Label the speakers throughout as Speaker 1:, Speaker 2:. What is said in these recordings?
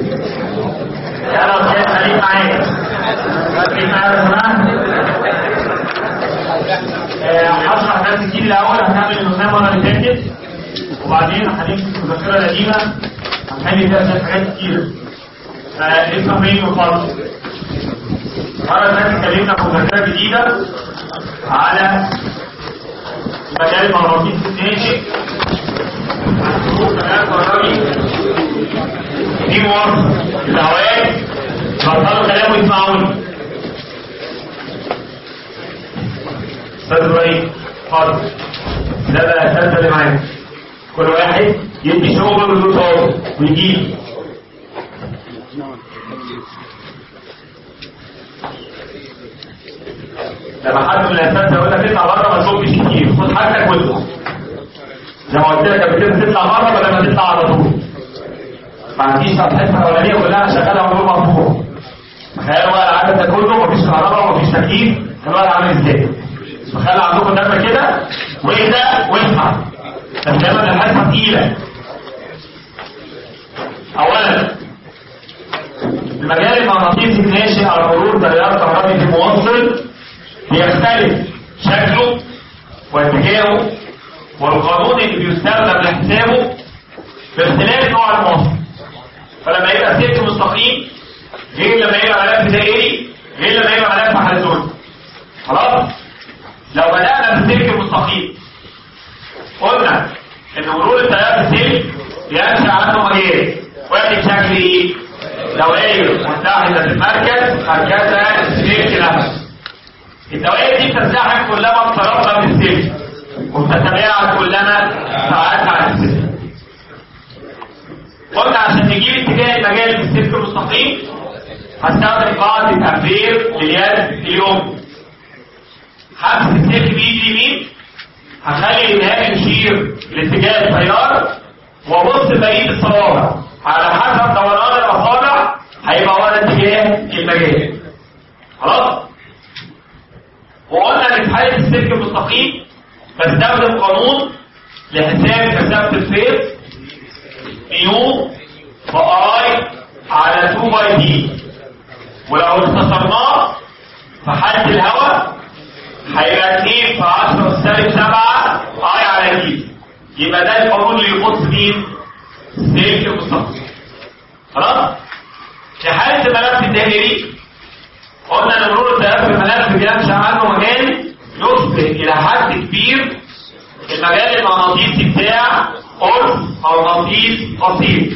Speaker 1: يلا استاذ خليك معايا خليك معايا يا جماعه آه، هشرح درس جديد الاول هنعمل النظام المره اللي فاتت وبعدين هنمسك المذكره القديمه هنحل فيها شويه حاجات كتير فاسمع مني وخالص المره اللي فاتت اتكلمنا في مذكره جديده على مجال المغناطيس الناشئ كلام كهربي دي موافق الهواء بطلوا كلام ويسمعوني استاذ ابراهيم اتفضل ده بقى الاساتذه اللي معايا كل واحد يدي شغله بدون صوت ويجيب لما حد من الاساتذه يقول لك اطلع بره ما تشوفش كتير خد حاجتك واطلع زي ما قلت لك قبل كده تطلع بره بدل ما تطلع على طول ما عنديش صفحتها الاولانيه كلها شغاله ونور مرفوع تخيلوا بقى العدد ده كله مفيش كهرباء ومفيش تكييف الوضع عامل ازاي تخيل عندكم دم كده واهدى واصحى بس دايما الحاسه تقيله اولا المجال المغناطيسي الناشئ على مرور تيار كهربي في موصل بيختلف شكله واتجاهه والقانون اللي بيستخدم لحسابه باختلاف نوع الموصل فلما يبقى سلك مستقيم غير لما يبقى ملف دائري غير لما يبقى ملف حلزوني خلاص لو بدأنا بالسلك المستقيم قلنا ان مرور التيار في السلك ينشأ عنه مجال واحد شكل ايه؟ دوائر متحدة في المركز مركزها السلك نفسه الدوائر دي بتزدحم كلما اقتربنا من السلك وبتتباعد كلما بعدنا عن السلك قلنا عشان نجيب اتجاه المجال في السلك المستقيم هستخدم قاعدة أمبير لليد اليوم حبس السلك بيجي يمين هخلي الإنهاء يشير لاتجاه التيار وابص بقية الصوابع على حسب دوران الأصابع هيبقى هو ده اتجاه المجال خلاص وقلنا ان في حالة السلك المستقيم بستخدم قانون لحساب كثافة الفيز ميو فاي على 2 باي دي ولو اختصرناه في حالة الهواء هيبقى 2 في 10 سالب 7 اي على دي يبقى ده القانون اللي يخص مين؟ السلك المستقيم خلاص؟ في حالة الملف الدائري قلنا ان مرور التيار في الملف بينشا عنه مجال يشبه الى حد كبير المجال المغناطيسي بتاع قرص مغناطيس قصير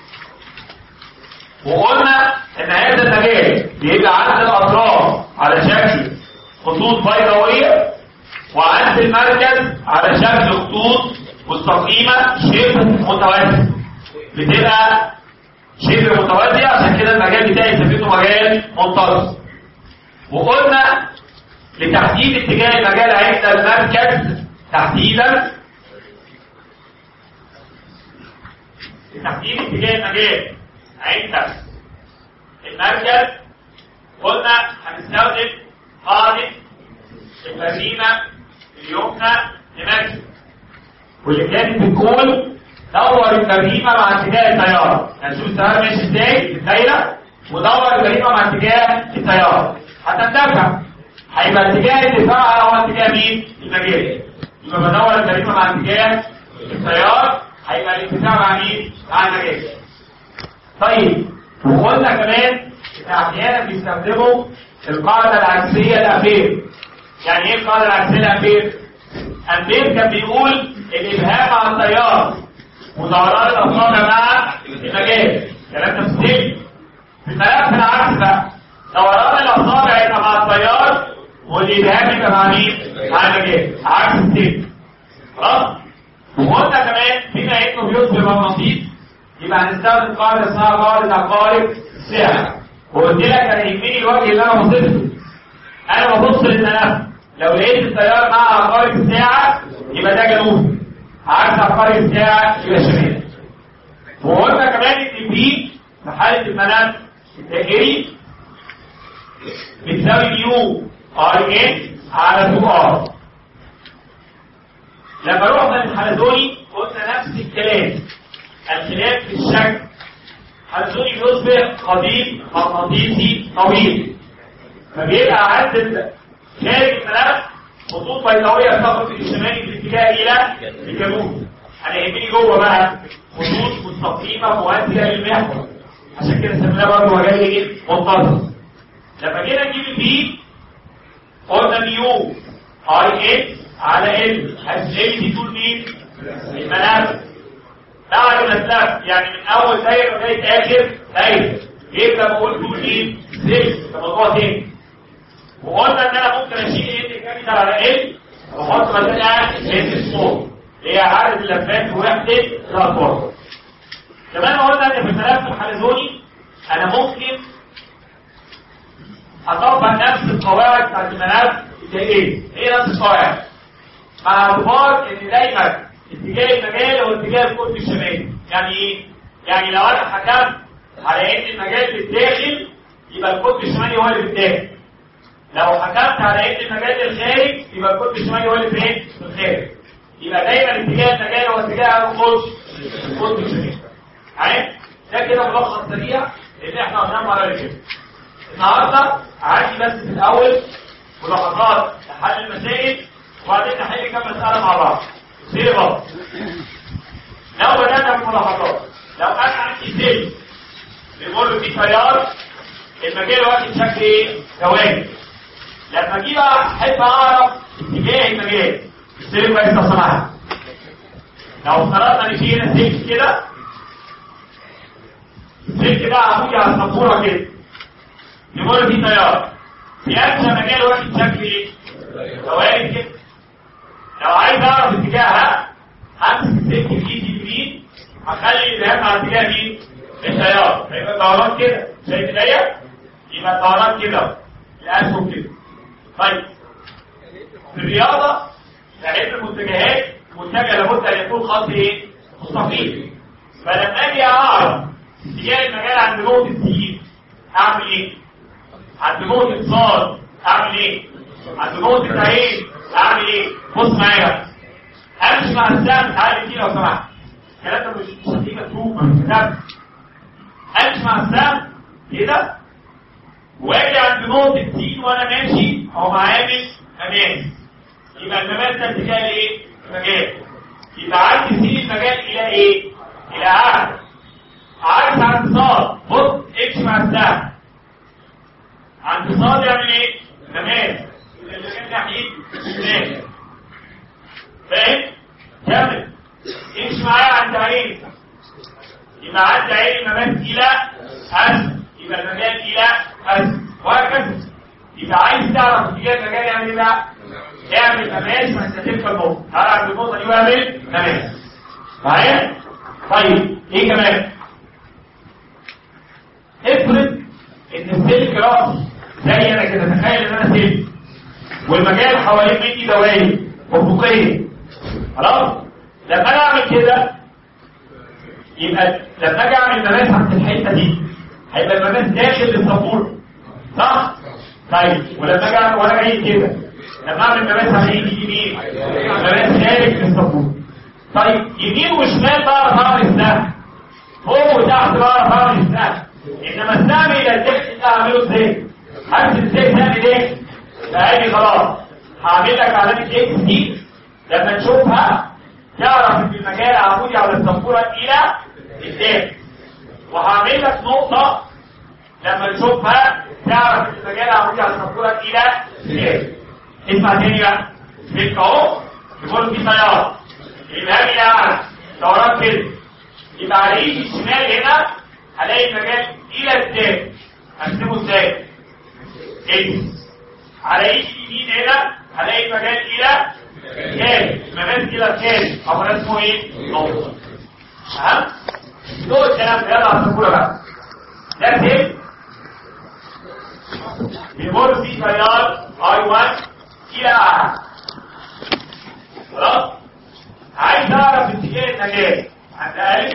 Speaker 1: وقلنا ان هذا المجال بيبقى عند الاطراف على شكل خطوط بيضاويه وعند المركز على شكل خطوط مستقيمه شبه متوازيه بتبقى شبه متوازيه عشان كده المجال بتاعي سميته مجال منتظم وقلنا لتحديد اتجاه المجال عند المركز تحديدا لتحديد اتجاه المجال عند المركز قلنا هنستخدم قاعدة البريمة اليمنى لمركز واللي كانت بتقول دور البريمة مع اتجاه التيار يعني شوف التيار ماشي ازاي في الدايرة ودور البريمة مع اتجاه التيار هتندفع هيبقى اتجاه الدفاع هو اتجاه مين؟ المجال يبقى بدور الجريمه مع اتجاه التيار هيبقى الاتجاه مع مين؟ مع المجال طيب وقلنا كمان ان احيانا بيستخدموا القاعده العكسيه لامبير يعني ايه القاعده العكسيه لامبير؟ امبير كان بيقول الابهام مع التيار ودوران الاصابع مع المجال كلام ده في في الملف العكس بقى دوران الاصابع يبقى مع التيار والابهام يبقى مع مين؟ مع المجال عكس السلك خلاص؟ وقلنا كمان بما انه بيصبح مغناطيس يبقى هنستخدم قاعده اسمها قاعده عقارب الساعه وقلت لك انا يهمني الوجه اللي انا بصيته انا ببص للملف لو لقيت التيار مع عقارب الساعه يبقى ده جنوب عكس عقارب الساعه يبقى شمال وقلنا كمان ان بي في حاله الملف الدائري بتساوي ميو اي ان على 2 ار لما رحنا للحلزوني قلنا نفس الكلام الخلاف في الشكل حلزوني الحلزوني بيصبح قضيب مغناطيسي طويل فبيبقى عند خارج الملف خطوط بيضاويه بتاخد الشمالي بالاتجاه الى الجنوب انا يهمني جوه بقى خطوط مستقيمه موازيه للمحور عشان كده سميناها برضه مجال ايه منتظم لما جينا نجيب البي قلنا ميو اي اكس على ال حيث ال دي طول مين الملف بعد ما اتلف يعني من اول دايره لغايه اخر دايره يبقى بقول طول مين 6 ده موضوع تاني وقلنا ان انا ممكن اشيل ال كابيتال على ال واحط مكانها ال سمول اللي هي عدد اللفات ووحده الاطوار كمان قلنا ان في الملف الحلزوني انا ممكن اطبق نفس القواعد بتاعت الملف زي ايه؟ هي نفس القواعد مع اعتبار ان دايما اتجاه المجال هو اتجاه القطب الشمالي يعني ايه؟ يعني لو انا حكمت على ان المجال بالداخل يبقى القطب الشمالي هو اللي بالداخل لو حكمت على ان المجال للخارج يبقى القطب الشمالي هو اللي فين؟ في الخارج يبقى دايما اتجاه المجال هو اتجاه القطب القطب الشمالي عارف؟ ده كده ملخص سريع اللي احنا قلناه المره اللي فاتت النهارده عندي بس في الاول ملاحظات لحل المسائل وبعدين نحل كم مساله مع بعض سيري بقى لو بدانا بالملاحظات لو انا عندي سيل بيمر فيه تيار المجال واخد شكل ايه؟ دوائري لما اجي بقى احب اعرف اتجاه المجال السيل كويس لو سمحت لو افترضنا ان في هنا سلك كده السلك ده عمودي على السبوره كده يمر فيه تيار بيأتي مجال واخد شكل ايه؟ دوائري كده لو عايز اعرف اتجاهها همسك السلك بايدي اليمين هخلي الذهاب على اتجاه مين؟ التيار هيبقى الدوران كده شايف ايديا؟ يبقى الدوران كده الاسهم كده طيب في الرياضه علم المتجهات متجه لابد ان يكون خط ايه؟ مستقيم فلما اجي اعرف اتجاه المجال عند نقطه سين اعمل ايه؟ عند نقطه صاد اعمل ايه؟ عند نقطه عين اعمل ايه؟ بص معايا امشي مع السهم تعالى دي لو سمحت الكلام ده مش مش هتيجي مكتوب مش كتاب امشي مع السهم كده واجي عند نقطه سين وانا ماشي او عامل امامي يبقى المماس ده اتجاه لايه؟ المجال يبقى عندي سين المجال الى ايه؟ الى اعلى عكس عند صاد بص امشي مع السهم عند صاد يعمل ايه؟ تمام المجال ناحيه الشمال فاهم؟ كمل امشي معايا عند عين يبقى عند عين المماس الى اسفل يبقى المجال الى اسفل وهكذا يبقى عايز تعرف اتجاه المجال يعمل ايه بقى؟ اعمل مماس ما انت تبقى النقطه تعالى عند النقطه دي واعمل مماس معايا؟ طيب ايه كمان؟ افرض ان السلك راس زي انا كده تخيل ان انا سلك والمجال حوالين مني دوائر افقيه خلاص لما انا اعمل كده يبقى لما اجي اعمل مماس عند الحته دي هيبقى المماس داخل للسبوره صح؟ طيب ولما اجي اعمل وانا جاي كده لما اعمل مماس على ايدي يمين مماس خارج للسبوره طيب يمين وشمال بعرف اعمل السهم فوق وتحت بعرف اعمل السهم انما السهم الى الداخل ده هعمله ازاي؟ همسك ازاي سهم ليه؟ فقال خلاص هعمل لك علامه اكس دي لما تشوفها تعرف ان المجال عمودي على السبوره الى الداخل وهعمل لك نقطه لما تشوفها تعرف ان المجال عمودي على السبوره الى الداخل اسمع تاني بقى سلك اهو يقول في تيار الابهام الى اعلى دوران كده يبقى على ايدي الشمال هنا هلاقي المجال الى الداخل هقسمه ازاي؟ اكس على ايدي اليمين هنا هلاقي المجال الى كام المجال الى كام او ده اسمه ايه؟ نقطه تمام؟ دول الكلام ده يلا على السبوره بقى ده سيف بيمر فيه تيار اي 1 الى اعلى خلاص عايز اعرف اتجاه المجال عند الف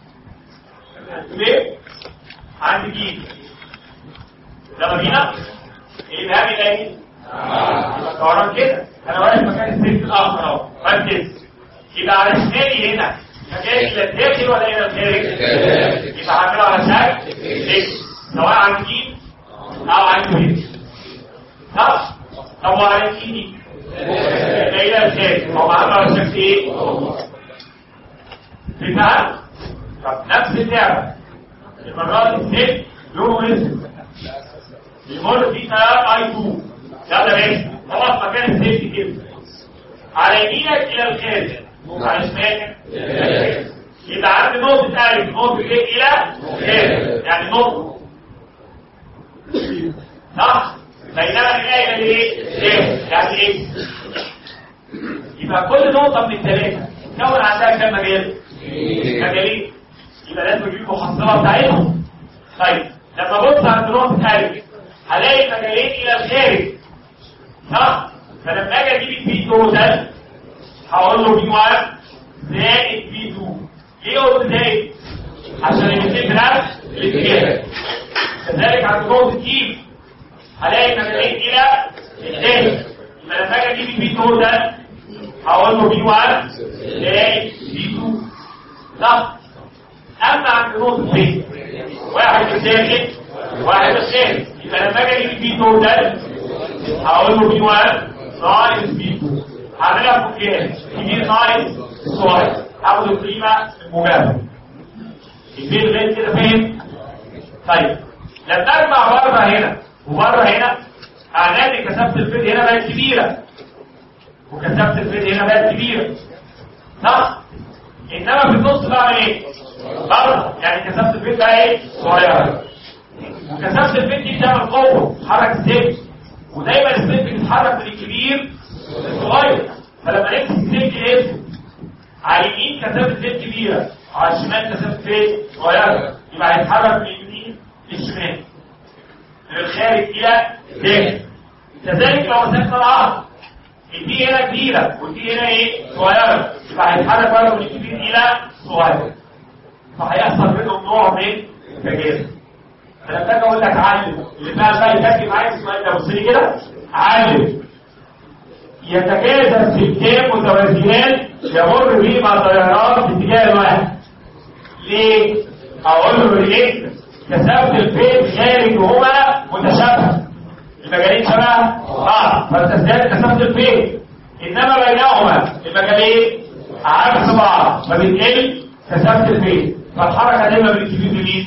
Speaker 1: ليه عند جيم يلا بينا الابهام الى الدوران كده انا واقف مكان السلك الاخر اهو ركز يبقى على شمالي هنا مجال الى الداخل ولا الى الخارج يبقى هعمله على شكل سواء على اليمين او على اليمين صح طب وعلى اليمين الى الخارج هو عمل شكل ايه بتاع طب نفس اللعبه المره دي الست لونه اسود بيمر فيه تيار اي 2 يلا ماشي خلاص مكان السيفتي كده على يمينك الى الخارج على شمالك يبقى عندي نقطة ألف نقطة إيه إلى خارج يعني نقطة صح بينما الآية اللي إيه يعني إيه يبقى كل نقطة من الثلاثة تكون عندها كم مجال مجالين يبقى لازم اجيب المحصلة بتاعتهم طيب لما ابص عند نقطة ألف هلاقي مجالين إلى الخارج صح فلما اجي اجيب البي توتال هقول له بي 1 زائد بي 2 ليه قلت زائد؟ عشان الاثنين بنفس الاتجاه كذلك عند نقطة كيف هلاقي مجالين إلى الخارج يبقى لما اجي اجيب البي توتال هقول له بي 1 زائد بي 2 صح اما عند نقطة بي واحد الداخل واحد الخارج يبقى لما اجي اجيب البي توتال هقول له بي 1 ناقص بي 2 هعملها في كام؟ كبير ناقص صغير هاخد القيمة المجابة البيت غير كده فين؟ طيب لما اجمع بره هنا وبره هنا هنلاقي كثافة الفيل هنا بقت كبيرة وكثافة الفيل هنا بقت كبيرة صح؟ انما في النص بعمل ايه؟ بره يعني كثافة الفيل بقى ايه؟ صغيرة وكثافة الفيل دي بتعمل قوة تحرك السلك ودايما السلك بيتحرك من الكبير للصغير فلما نمسك السلك الاسود على اليمين كثافة الفيل كبيرة على الشمال كثافة الفيل صغيرة يبقى هيتحرك من اليمين للشمال من الخارج الى الداخل كذلك لو مسكنا العرض دي هنا كبيرة ودي هنا ايه صغيرة يبقى هيتحرك برضه من الكبير الى صغير فهيحصل بينهم نوع من التجاذب فلما اجي اقول لك علم اللي بقى بقى يفكر معايا السؤال ده بص لي كده علم يتجاذب سلكين متوازيان يمر بهما تيارات في اتجاه واحد ليه؟ اقول له ليه؟ كثافه البيت خارج وهما متشابهه المجالين شبه بعض فتزداد كثافه البيت انما بينهما المجالين عكس بعض فبتقل كثافه البيت فالحركه دايما بالكبير لمين؟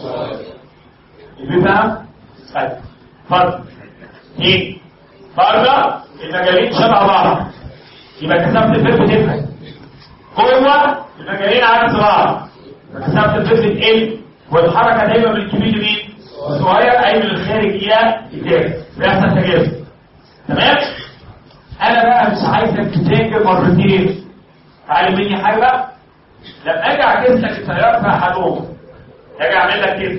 Speaker 1: البيت فاهم؟ طيب اتفضل ايه؟ بره المجالين شبه بعض يبقى كثافه البيت بتفرق جوه المجالين عكس بعض كثافه البيت بتقل والحركه دايما من الكبير لمين؟ الصغير اي من الخارج الى الداخل بيحصل تجاذب تمام؟ انا بقى مش عايزك تذاكر مرتين تعلم مني حاجه بقى لما اجي اعكس لك التيار في احدهم اجي اعمل لك كده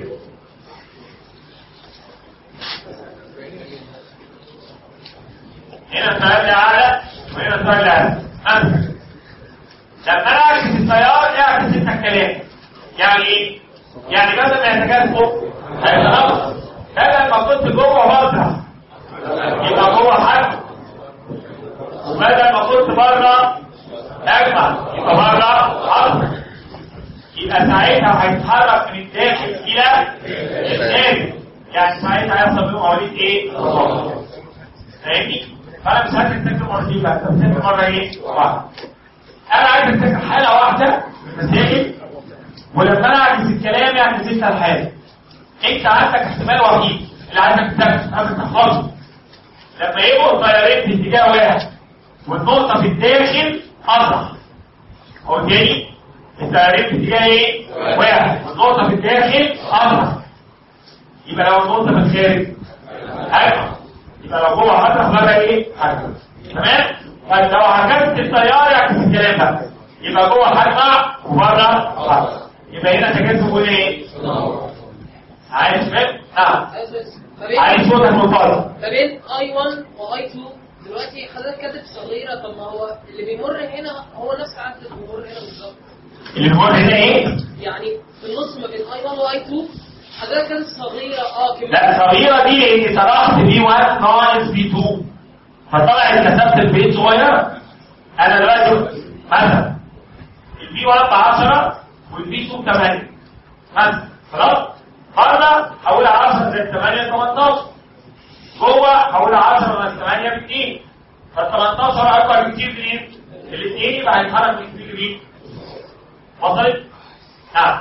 Speaker 1: هنا التيار اعلى وهنا التيار اعلى مثلا لما انا اعكس التيار اعكس التكاليف يعني ايه؟ يعني بدل ما يتجاذبوا هيتنقص بدل ما كنت جوه بره يبقى جوه حد وبدل ما كنت بره اجمع يبقى بره حرف يبقى ساعتها هيتحرك من الداخل الى الخارج يعني ساعتها هيحصل بينهم عمليه ايه؟ فاهمني؟ فانا مش عايز افتكر مرتين بقى افتكر مره ايه؟ واحده انا عايز افتكر حاله واحده في المسائل ولما انا اعكس الكلام يعكس انت الحاله انت عندك احتمال وحيد اللي عندك تكتب عندك تحفظه لما يبقوا الطيارين في اتجاه واحد والنقطه في الداخل اصح هو تاني الطيارين في اتجاه ايه؟ واحد والنقطه في الداخل اصح يبقى لو النقطه في الخارج حاجه يبقى لو جوه حاجه بره ايه؟ حاجه تمام؟ طيب لو عكست التيار يعكس الكلام ده يبقى جوه حاجه وبره حاجه يبقى هنا تجاذب ولا ايه؟ عايز فهم؟ نعم عايز صوتك مفضل
Speaker 2: ما بين اي 1 واي 2 دلوقتي حضرتك كاتب صغيره طب ما هو اللي بيمر هنا هو نفس عدد اللي بيمر هنا بالظبط
Speaker 1: اللي بيقول هنا ايه؟
Speaker 2: يعني في النص ما بين اي 1 واي 2 حضرتك كاتب صغيره اه كبيره
Speaker 1: لا صغيرة دي لان طلعت بي 1 ناقص بي 2 فطلعت كثافة البيت صغيرة انا دلوقتي مثلا البي 1 ب 10 والبي 2 ب 8 مثلا خلاص بره حولها 10 زائد 8 18 جوه حولها 10 ناقص 8 ب 2 فال 18 اكبر بكتير من ايه؟ الاثنين يبقى هيتحرك من كتير مين؟ وصلت؟ نعم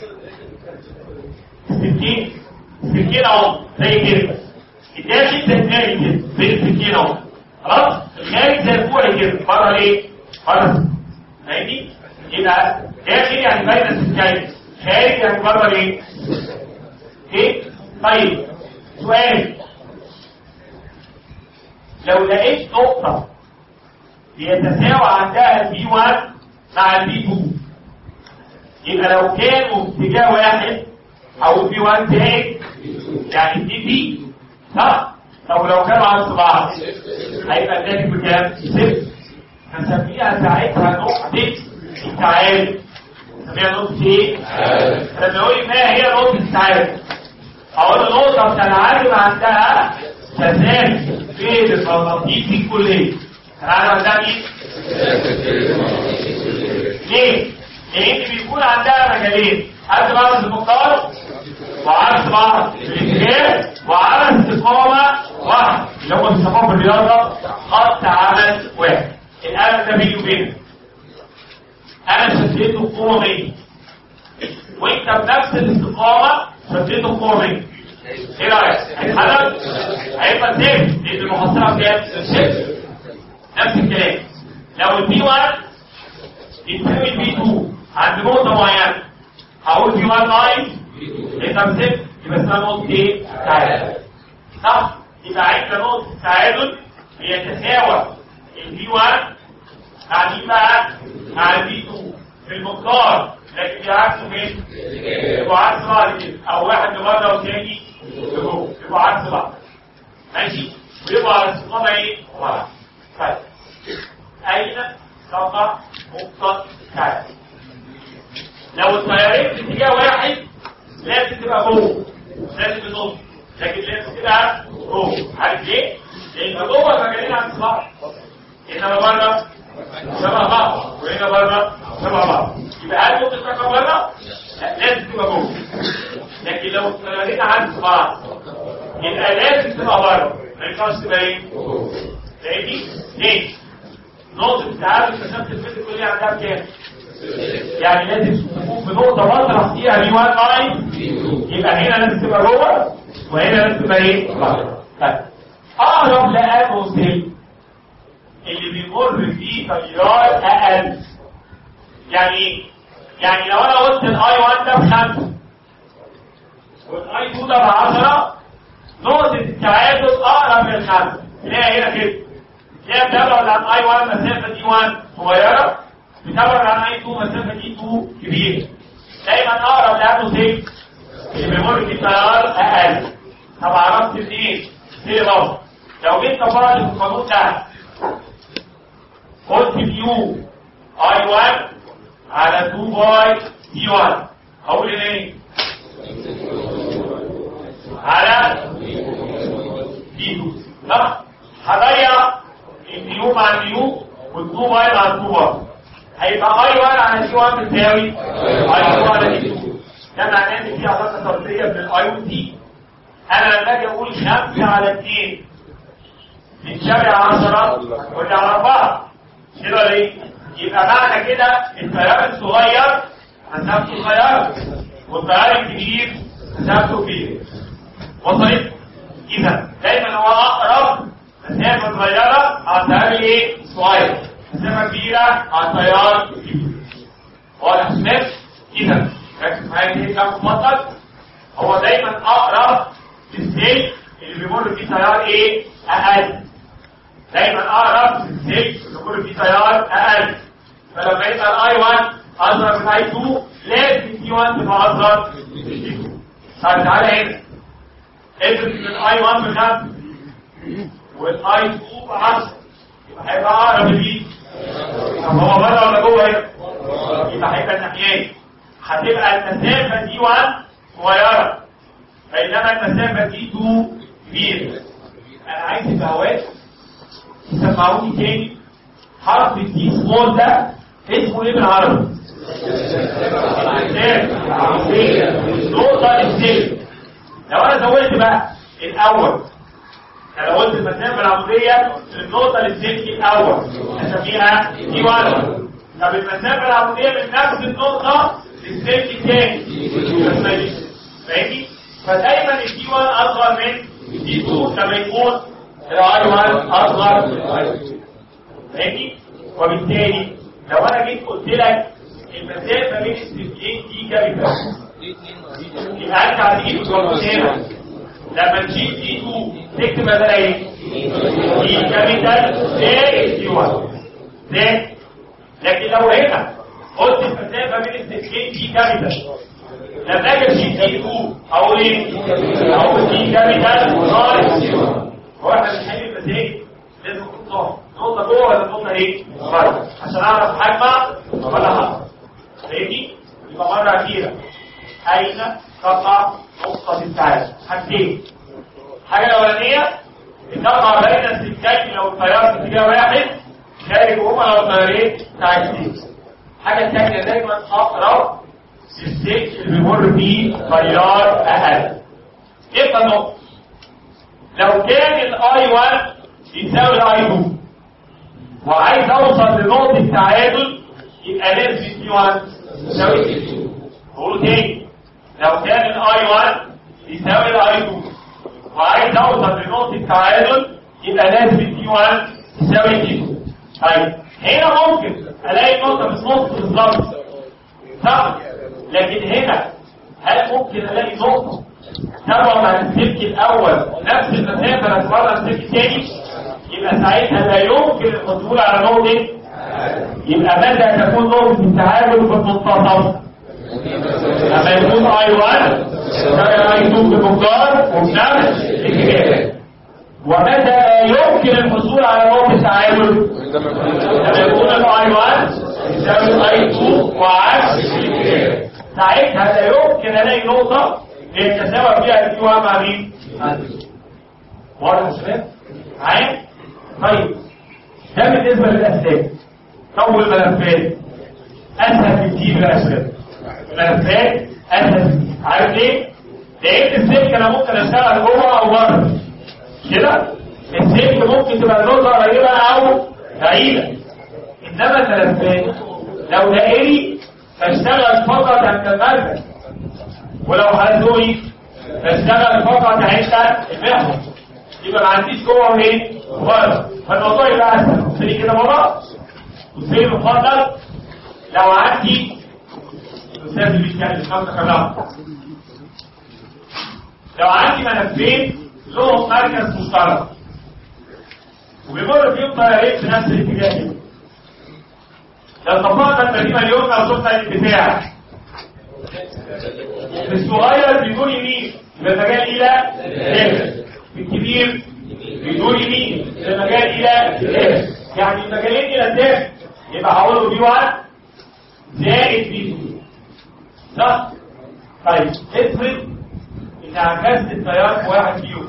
Speaker 1: 60 60 اهو زي كده الداخل زي الخارج كده زي السكين اهو خلاص الخارج زي الفوق كده بره ليه؟ بره فاهمني؟ يبقى داخل يعني بين السكين خارج يعني بره ليه؟ ايه؟ طيب سؤال لو لقيت نقطة بيتساوى عندها البي 1 مع البي 2 يبقى لو كانوا اتجاه واحد او البي 1 زائد يعني البي بي صح؟ طب لو كانوا عكس بعض هيبقى الناتج بكام؟ صفر هنسميها ساعتها نقطة التعادل نسميها نقطة ايه؟ لما يقول ما هي نقطة التعادل؟ أقول النقطة بتنعدم عندها تسامي بين المغناطيسي الكلية تنعدم عندها مين؟ ليه؟ لأن بيكون عندها مجالين عكس بعض المقدار وعكس بعض الاتجاه وعلى استقامة واحد اللي هو بيسموه في الرياضة خط عمل واحد القلم ده بيني وبينك أنا شديته بقوة 100 وأنت بنفس الاستقامة شديته بقوة 100 ايه رايك؟ هيتحرك؟ هيبقى سيف لان المحصله بكام؟ صفر نفس الكلام لو البي 1 يساوي البي 2 عند نقطه معينه هقول بي 1 9 يبقى بصفر يبقى اسمها نقطه ايه؟ تعادل صح؟ يبقى عندنا نقطه التعادل بيتساوى البي 1 مع مين بقى؟ مع البي 2 في المقدار لكن بيعكسوا فين؟ يبقوا عكس بعض كده او واحد لبره والتاني لجوه يبقوا عكس بعض ماشي ويبقوا على استقامه ايه؟ ورا طيب اين تقع نقطه التعادل؟ لو التيارين في اتجاه واحد لازم تبقى جوه لازم تنط لكن لازم تبقى جوه عارف ليه؟ لان جوه المجالين عكس بعض انما بره شبه بعض وهنا بره شبه بعض يبقى هل ممكن تبقى بره؟ لا لازم تبقى جوه لكن لو الطيارين عكس بعض يبقى لازم تبقى بره ما ينفعش تبقى ايه؟ فاهمني؟ ليه؟ نقطة التعادل مسافة الفيزيك الكلية عندها كام؟ يعني لازم تكون في نقطة مطرح فيها بي 1 لاين يبقى هنا لازم تبقى جوه وهنا لازم تبقى ايه؟ بره طيب أقرب لأنه سيل اللي بيمر فيه تيار أقل يعني ايه؟ يعني لو انا قلت الاي 1 ده بخمسة والاي 2 ده ب 10 نقطة التعادل اقرب من خمسة تلاقي هنا كده تلاقي بتبعد عن اي 1 مسافة دي 1 صغيرة بتبعد عن اي 2 مسافة دي 2 كبيرة دايما اقرب لانه سيل اللي بيمر فيه تيار اقل طب عرفت منين؟ ليه غلط لو جيت طبقت القانون ده قلت بيو اي 1 على 2 باي دي 1 هقول ايه على دي 2 صح هضيع النيو مع النيو وال2 باي مع ال2 باي هيبقى اي 1 على دي 1 بتساوي اي 2 على دي 2 ده معناه ان في علاقه طرديه بين الاي والدي انا لما اجي اقول 5 على 2 بتساوي 10 ولا على 4 كده ليه؟ يبقى معنى كده التيار الصغير مسافته صغيره والتيار الكبير مسافته كبيره وصلت؟ اذا دايما هو اقرب مسافه صغيره على التيار الايه؟ صغير مسافه كبيره على التيار الكبير واضح سمعت؟ اذا ركز معايا كده كام مطلق هو دايما اقرب للسيل اللي بيمر فيه تيار ايه؟ اقل دايما اقرب للسيل اللي بيمر فيه تيار اقل فلما يبقى الاي 1 اصغر من اي 2 لازم تي 1 تبقى اصغر من تي 2 طيب تعالى هنا افرض ان الاي 1 بخمسه والاي 2 ب 10 يبقى هيبقى اقرب لمين؟ طب هو بره ولا جوه هنا؟ يبقى هيبقى الناحيتين هتبقى المسافه دي 1 صغيره بينما المسافه دي 2 كبيره انا عايز البهوات يسمعوني تاني حرف الدي سمول ده اسمه ايه بالعربي؟ نقطة السيل لو انا زودت بقى الاول انا لو قلت المسافه العموديه النقطه للسلك الاول اسميها دي 1 طب المسافه العموديه من نفس النقطه للسلك الثاني فاهمني فدايما الدي 1 اصغر من دي 2 لما يكون الاي 1 اصغر من الاي 2 فاهمني وبالتالي لو انا جيت قلت لك المسافه بين السلكين دي كابيتال يبقى انت هتجيب هنا لما تجيب دي 2 تكتب بدل ايه؟ دي كابيتال زائد دي 1 زائد لكن لو هنا قلت المسافه بين السلكين دي كابيتال لما اجي اشيل دي 2 اقول ايه؟ اقول دي كابيتال ناقص دي 1 هو احنا بنحل المسائل لازم نكون صح نقطه جوه ولا نقطه ايه؟ بره عشان اعرف حجمها ولا حجمها فاهمني؟ يبقى مره اخيره اين تقع نقطه التعادل؟ حاجتين الحاجه الاولانيه التقع بين السلكين لو التيار في اتجاه واحد خارج هما لو التيارين متعاكسين الحاجه الثانيه دايما اقرب السلك اللي بيمر فيه تيار اقل ايه النقطه؟ لو كان الاي 1 يساوي الاي 2 وعايز اوصل لنقطه التعادل يبقى لازم دي 1 يساوي دي 2 بقول تاني لو كان الاي 1 يساوي الاي 2 وعايز اوصل لنقطه التعادل يبقى لازم دي 1 يساوي دي 2 طيب هنا ممكن الاقي نقطه مش نقطه بالظبط صح لكن هنا هل ممكن الاقي نقطه تبع مع السلك الاول نفس المسافه بس بره السلك الثاني يبقى ساعتها لا يمكن الحصول على نقطه يبقى متى تكون نقطه التعادل في المنتصف لما يكون اي 1 اي 2 بمقدار وفي نفس الاتجاه ومتى لا يمكن الحصول على نقطه التعادل لما يكون الاي 1 يساوي الاي 2 وعكس الاتجاه ساعتها لا يمكن الاقي نقطه يتساوى فيها الدي 1 مع مين؟ واضح يا شباب؟ معايا؟ طيب ده بالنسبه للاسباب طول الملفات اسهل بكتير يا شباب الملفات اسهل بكتير عارف ليه؟ لان السلك انا ممكن اشتغل جوه او بره كده السلك ممكن تبقى النقطه قريبه او بعيده انما الملفات لو دائري فاشتغل فقط عند المركز ولو هزوي فاشتغل فقط عند المحور يبقى ما عنديش جوه وايه بره فالموضوع يبقى اسهل خلي كده بره وسيب المفضل لو عندي الاستاذ اللي بيتكلم خمسه كلام لو عندي ملفين لهم مركز مشترك وبيمر فيهم طيارين في نفس الاتجاه كده لو طبقنا الترجمه اليوم لو شفنا الاتجاه الصغير بيدور يمين يبقى المجال الى ليفت الكبير بيدور يمين يبقى المجال الى ليفت يعني المجالين الى الداخل يبقى هقول بي 1 زائد بي 2 صح طيب افرض ان عكست التيار في واحد فيهم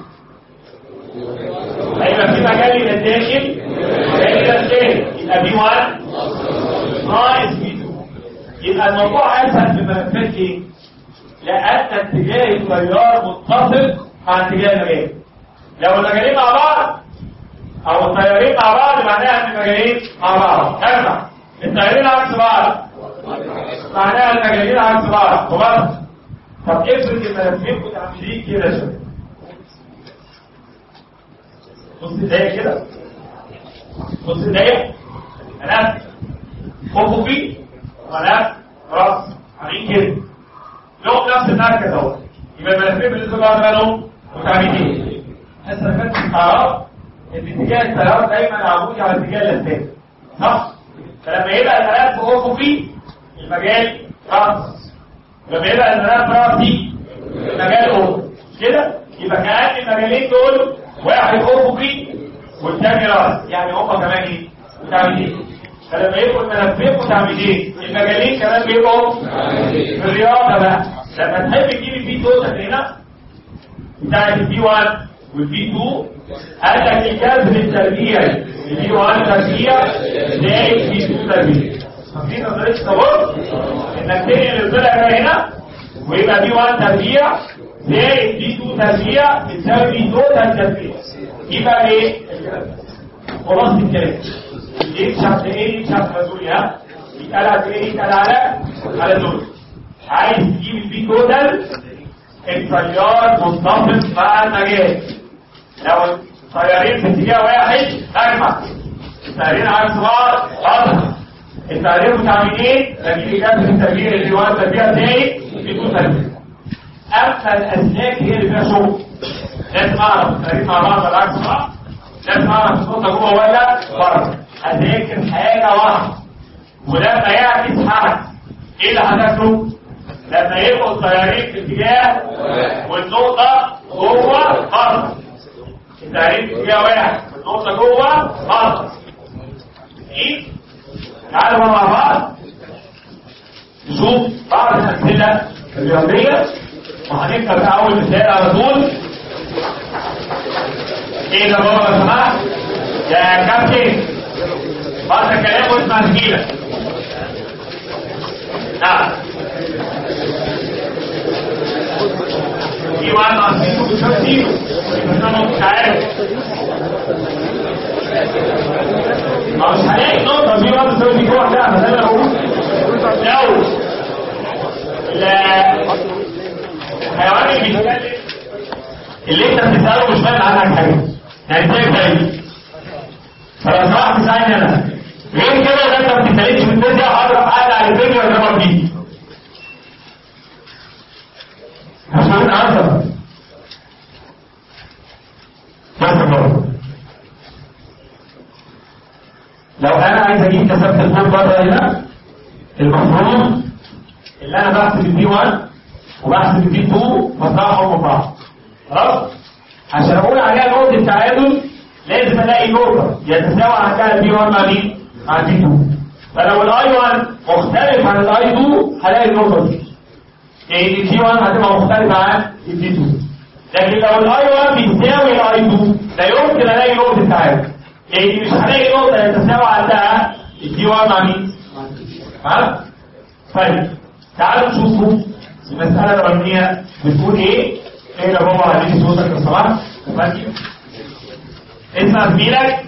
Speaker 1: هيبقى في مجال الى الداخل مجال الى الداخل يبقى بي 1 ناقص بي 2 يبقى الموضوع اسهل في ملفات ايه؟ لان اتجاه التيار متصل مع اتجاه المجال لو المجالين مع بعض او التيارين مع بعض معناها ان المجالين مع بعض ارجع التيارين عكس بعض معناها المجالين عكس بعض خلاص طب افرض الملفين متعاملين كده شويه بص ازاي كده بص ازاي انا افقي وانا راس عاملين كده لهم نفس المركز اهو يبقى الملفين بالنسبه لبعض مالهم متعاملين حاسس انا فاكر تعرف ان اتجاه التيار دايما عمودي على اتجاه الاسباب صح فلما يبقى الملف افقي المجال راس لما يبقى الملف راسي المجال افقي كده يبقى كأن المجالين دول واحد افقي والثاني راس يعني هما كمان ايه متعاملين فلما يبقوا الملفين متعاملين المجالين كمان بيبقوا في الرياضه بقى لما تحب تجيب البي توتال هنا بتاعت البي 1 والبي 2 قال لك الجذر التربيعي البي 1 تربيع زائد بي 2 تربيع فاكرين نظريه التبص انك تنقل الضلع ده هنا ويبقى بي 1 تربيع زائد بي 2 تربيع بتساوي بي توتال تربيع يبقى ايه؟ خلاص الكلام ايه شخص ايه شخص مسؤولي ها؟ يتقال على ايه يتقال على على دول عايز تجيب البي توتال التيار متفق مع المجال لو التيارين في اتجاه واحد اجمع التيارين عكس بعض اضغط التيارين متعاملين لكن كانت التغيير اللي هو التربيع تاني بيكون تربيع اما الاسلاك هي اللي فيها شغل لازم اعرف التيارين مع بعض ولا عكس بعض لازم اعرف النقطه جوه ولا بره اذاكر حاجه واحده ولما يعكس حركه ايه اللي هتاكله؟ لما يبقوا التيارين في اتجاه والنقطة جوه خط التيارين في اتجاه واحد والنقطة جوه خط ايه؟ تعالوا بقى مع بعض نشوف بعض الأمثلة الرياضية وهنبدأ بأول مثال على طول ايه ده بابا لو سمحت؟ يا كابتن بعض الكلام واسمع تجيلك نعم في واحد عصيره بيشوف زيرو بس انا مش عارف ما مش هلاقي نقطة في واحد بيساوي زيرو واحدة بس انا بقول لو الحيوان اللي بيتكلم اللي انت بتسأله مش فاهم عنك حاجة يعني ازاي فاهم فلو سمحت تسألني انا غير كده ده انت ما بتسألنيش في الفيزياء هضرب حد على الفيديو ولا فيه عشان أعرف بس برضه لو أنا عايز أجيب كثافة الفوق بره هنا المفروض اللي أنا بحسب البي 1 وبحسب البي 2 بطلعهم ببعض خلاص عشان أقول عليها نقطة تعادل لازم ألاقي نقطة يتساوى عندها البي 1 مع مين؟ مع البي 2 فلو الاي 1 مختلف عن الاي 2 هلاقي النقطة دي يعني التي 1 هتبقى مختلفة عن التي 2 لكن لو الاي 1 بيساوي الاي 2 لا يمكن الاقي نقطة تعادل يعني مش هلاقي نقطة يتساوى عندها التي 1 مع مين؟ ها؟ طيب تعالوا نشوفوا المسألة الأولانية بتقول إيه؟ إيه يا بابا عليك صوتك يا صلاح؟ ماشي؟ اسمع زميلك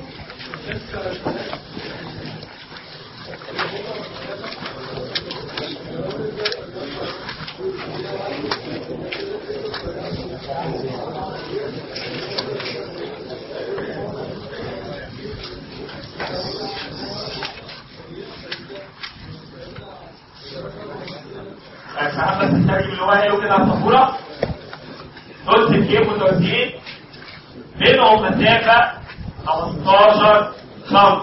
Speaker 1: ساعات بس الترجم اللي هو قاله كده على السبوره دول ستين متوازيين بينهم مسافه 15 سم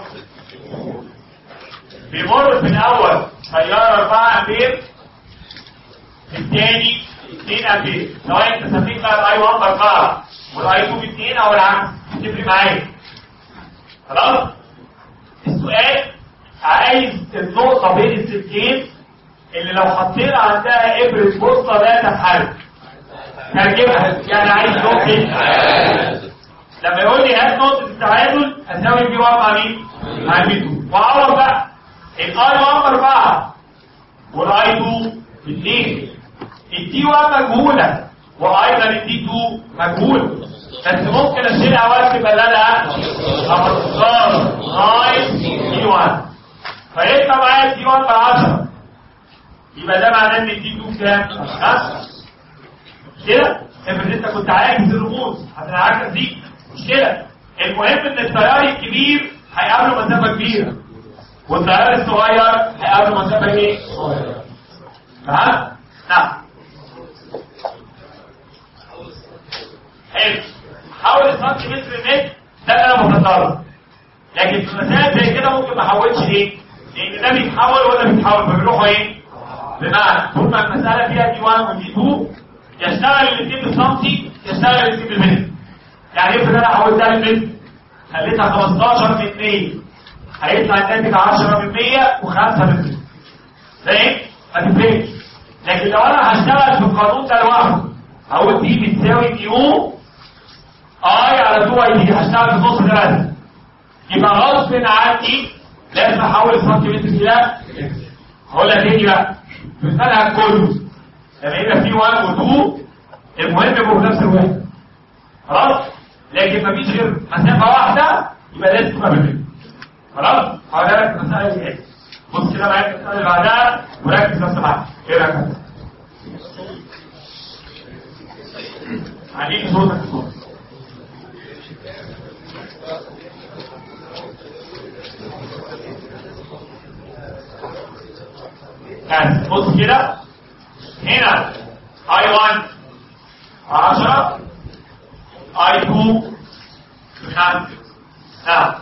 Speaker 1: بيمر في الاول تيار 4 امبير في الثاني 2 امبير سواء انت سميت بقى الاي 1 ب 4 والاي 2 ب 2 او العكس تفرق معايا خلاص السؤال عايز النقطه بين السلكين اللي لو حطينا عندها ابرة بوصلة لا تتحرك ترجمها يعني عايز نقطة لما يقول لي هات نقطة التعادل هساوي بي 1 مع مين؟ مع بي 2 وأعرف بقى الاي 1 4 والاي 2 2 الدي 1 مجهولة وايضا الدي 2 مجهول بس ممكن اشيلها واكتب بدلها 15 ناقص دي 1 فيبقى معايا الدي 1 ب 10 يبقى ده معناه ان الدي 2 كام؟ ها؟ كده؟ افرض انت كنت عاكس الرموز هتنعكس دي مشكله المهم ان التيار الكبير هيقابله مسافه كبيره والتيار الصغير هيقابله مسافه ايه؟ صغيره تمام؟ نعم حلو حول السنتيمتر متر ده اللي انا بفضله لكن في مسائل زي كده ممكن ما احولش ليه؟ لان ده بيتحول ولا بيتحول فبيروحوا ايه؟ بمعنى طول ما المسألة فيها دي 1 ودي 2 يشتغل الاثنين بالسنتي يشتغل الاثنين بالمتر يعني افرض انا حولتها للمتر خليتها 15 من 100 هيطلع الناتج 10 من 100 و5 من 100 فاهم؟ ما تفرقش لكن لو انا هشتغل في القانون ده لوحده هقول دي بتساوي كيو اي على 2 اي دي هشتغل في النص ده بس يبقى غصب عني لازم احول السنتيمتر الى هقول لك ايه بقى في المنهج كله لما يبقى في 1 و 2 المهم يبقوا في نفس الوقت خلاص لكن مفيش غير مسافه واحده يبقى لازم تبقى بالليل خلاص هقول لك المساله اللي جايه بص كده معايا المساله اللي بعدها وركز بس معايا ايه رايك عليك صوتك صوت بس بص كده هنا اي 1 10 اي 2 5 نعم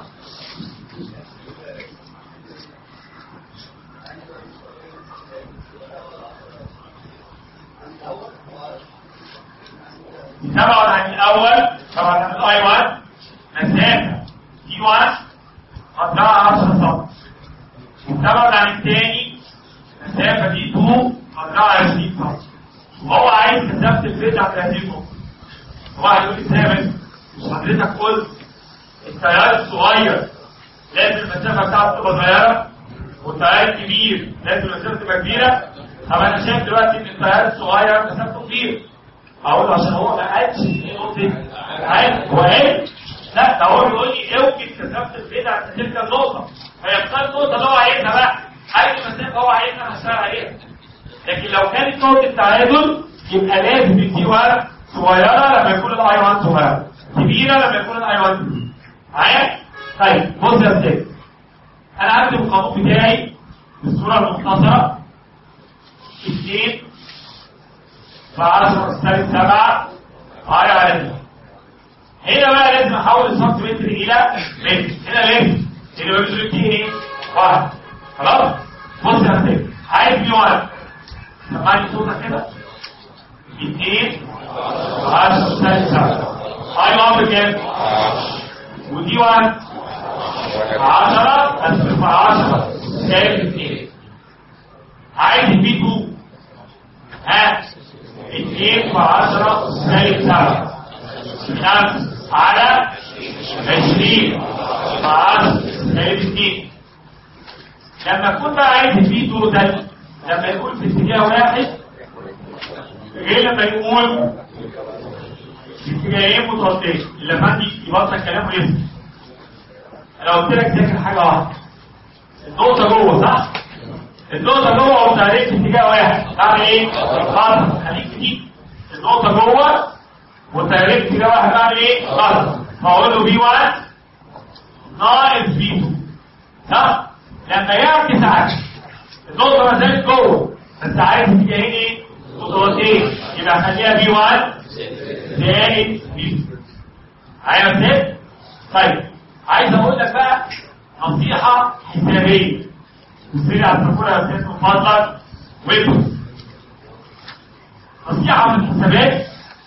Speaker 1: نبعد عن الأول طبعا عن الأي 1 مسافة دي 1 قدرها 10 سم ونبعد عن الثاني مسافة دي 2 قدرها 20 سم وهو عايز مسافة البيت عند هذه النقطة هو هيقول لي ثابت مش حضرتك قلت التيار الصغير لازم المسافة بتاعته تبقى صغيرة والتيار الكبير لازم المسافة تبقى كبيرة طب أنا شايف دلوقتي إن التيار الصغير مسافته كبيرة اقول له عشان هو ما قالش ايه نقطه عادي هو قال لا ده هو بيقول لي اوجد كثافه البدع عند تلك النقطه فيختار النقطه اللي هو عايزها بقى اي مسافه هو عايزها هشتغل عليها لكن لو كانت نقطه تعادل يبقى لازم الدي 1 صغيره لما يكون الاي 1 صغيره كبيره لما يكون الاي 1 كبير معايا طيب بص يا استاذ انا عندي القانون بتاعي بالصوره المختصره 2 فعشرة سالب سبعة آية على هنا بقى لازم احول السنتيمتر الى متر هنا لازم هنا بيقول لي ايه واحد خلاص بص يا سيدي عايز بي 1 سمعني صوتك كده اثنين عشرة سالب سبعة اي 1 بكام ودي 1 10 اسف 10 سالب 2 عايز بي 2 ها اتنين في عشرة سالب سبعة خمس على عشرين في عشرة سالب اتنين لما اكون بقى عايز البي توتال لما يكون في اتجاه واحد غير لما يكون في اتجاهين متوسطين اللي عندي يبطل كلامه يسمع انا قلت لك ذاكر حاجه واحده النقطه جوه صح النقطة جوه وتعريف اتجاه واحد اعمل ايه؟ غلط خليك جديد النقطة جوه وتعريف اتجاه واحد اعمل ايه؟ غلط فاقول له بي 1 ناقص بي 2 صح؟ لما يعكس عكس النقطة ما زالت جوه بس عارف اتجاهين ايه؟ خطوتين يبقى خليها بي 1 زائد بي 2 عايز ازاي؟ طيب عايز اقول لك بقى نصيحة حسابية تسيري على التفكير يا استاذ من فضلك ويبقى نصيحة من الحسابات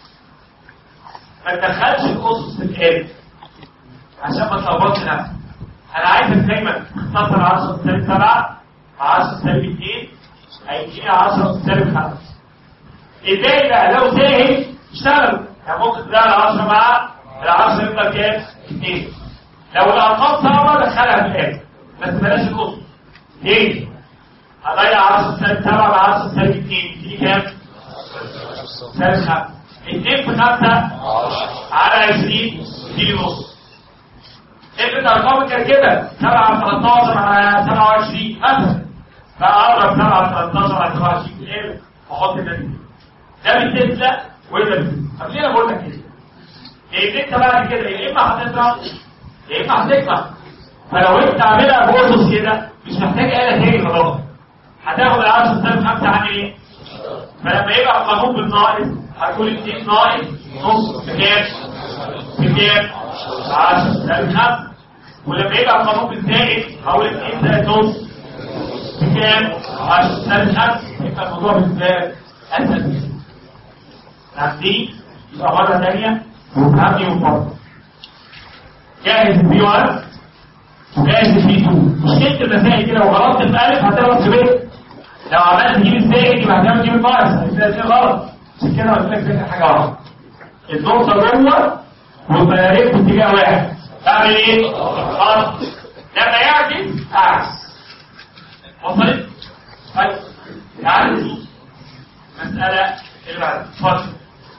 Speaker 1: ما تدخلش الأسس في الآلة عشان ما تلخبطش نفسك أنا عايزك دايما تختصر 10 سالب 7 10 سالب 2 هيديني 10 سالب 5 الباقي بقى لو ساهم اشتغل يعني ممكن تدخل 10 مع ال 10 يبقى كام؟ 2 لو الأرقام صعبة دخلها في الآلة بس بلاش الأسس ليه؟ هضيع 10 سالب 7 مع 10 سالب 2 يديني كام؟ سالب 5 2 في 5 على 20 يديني نص افرض ارقام كده 7 13 على 27 مثلا فاضرب 7 13 على 27 في الايه؟ واحط ده دي ده بالتسلا وده بالتسلا طب ليه انا بقول لك كده؟ لان انت بعد كده يا اما هتطلع يا اما هتطلع فلو انت عاملها بوزس كده مش محتاج آلة تاني خلاص هتاخد العشر سالب خمسة عن ايه؟ فلما يبقى القانون بالناقص هتقول 2 ناقص نص بكام؟ بكام؟ 10 سالب 5 ولما يبقى القانون بالزائد هقول 2 زائد نص بكام؟ 10 سالب 5 يبقى الموضوع بالنسبة لك اسهل كتير. فاهمين؟ يبقى مرة ثانية وفهمني وفهمني. جاهز البي 1 وجاهز البي 2 مشكلة المسائل كده لو غلطت في ألف هتغلط في ب لو عملت تجيب الزائد يبقى هتعمل تجيب الناقص هتبقى دي غلط عشان كده قلت لك فكرة حاجة واحدة النقطة جوه والطيارين في اتجاه واحد تعمل ايه؟ خلاص لما يعكس اعكس وصلت؟ طيب تعالى نشوف مسألة اللي بعد اتفضل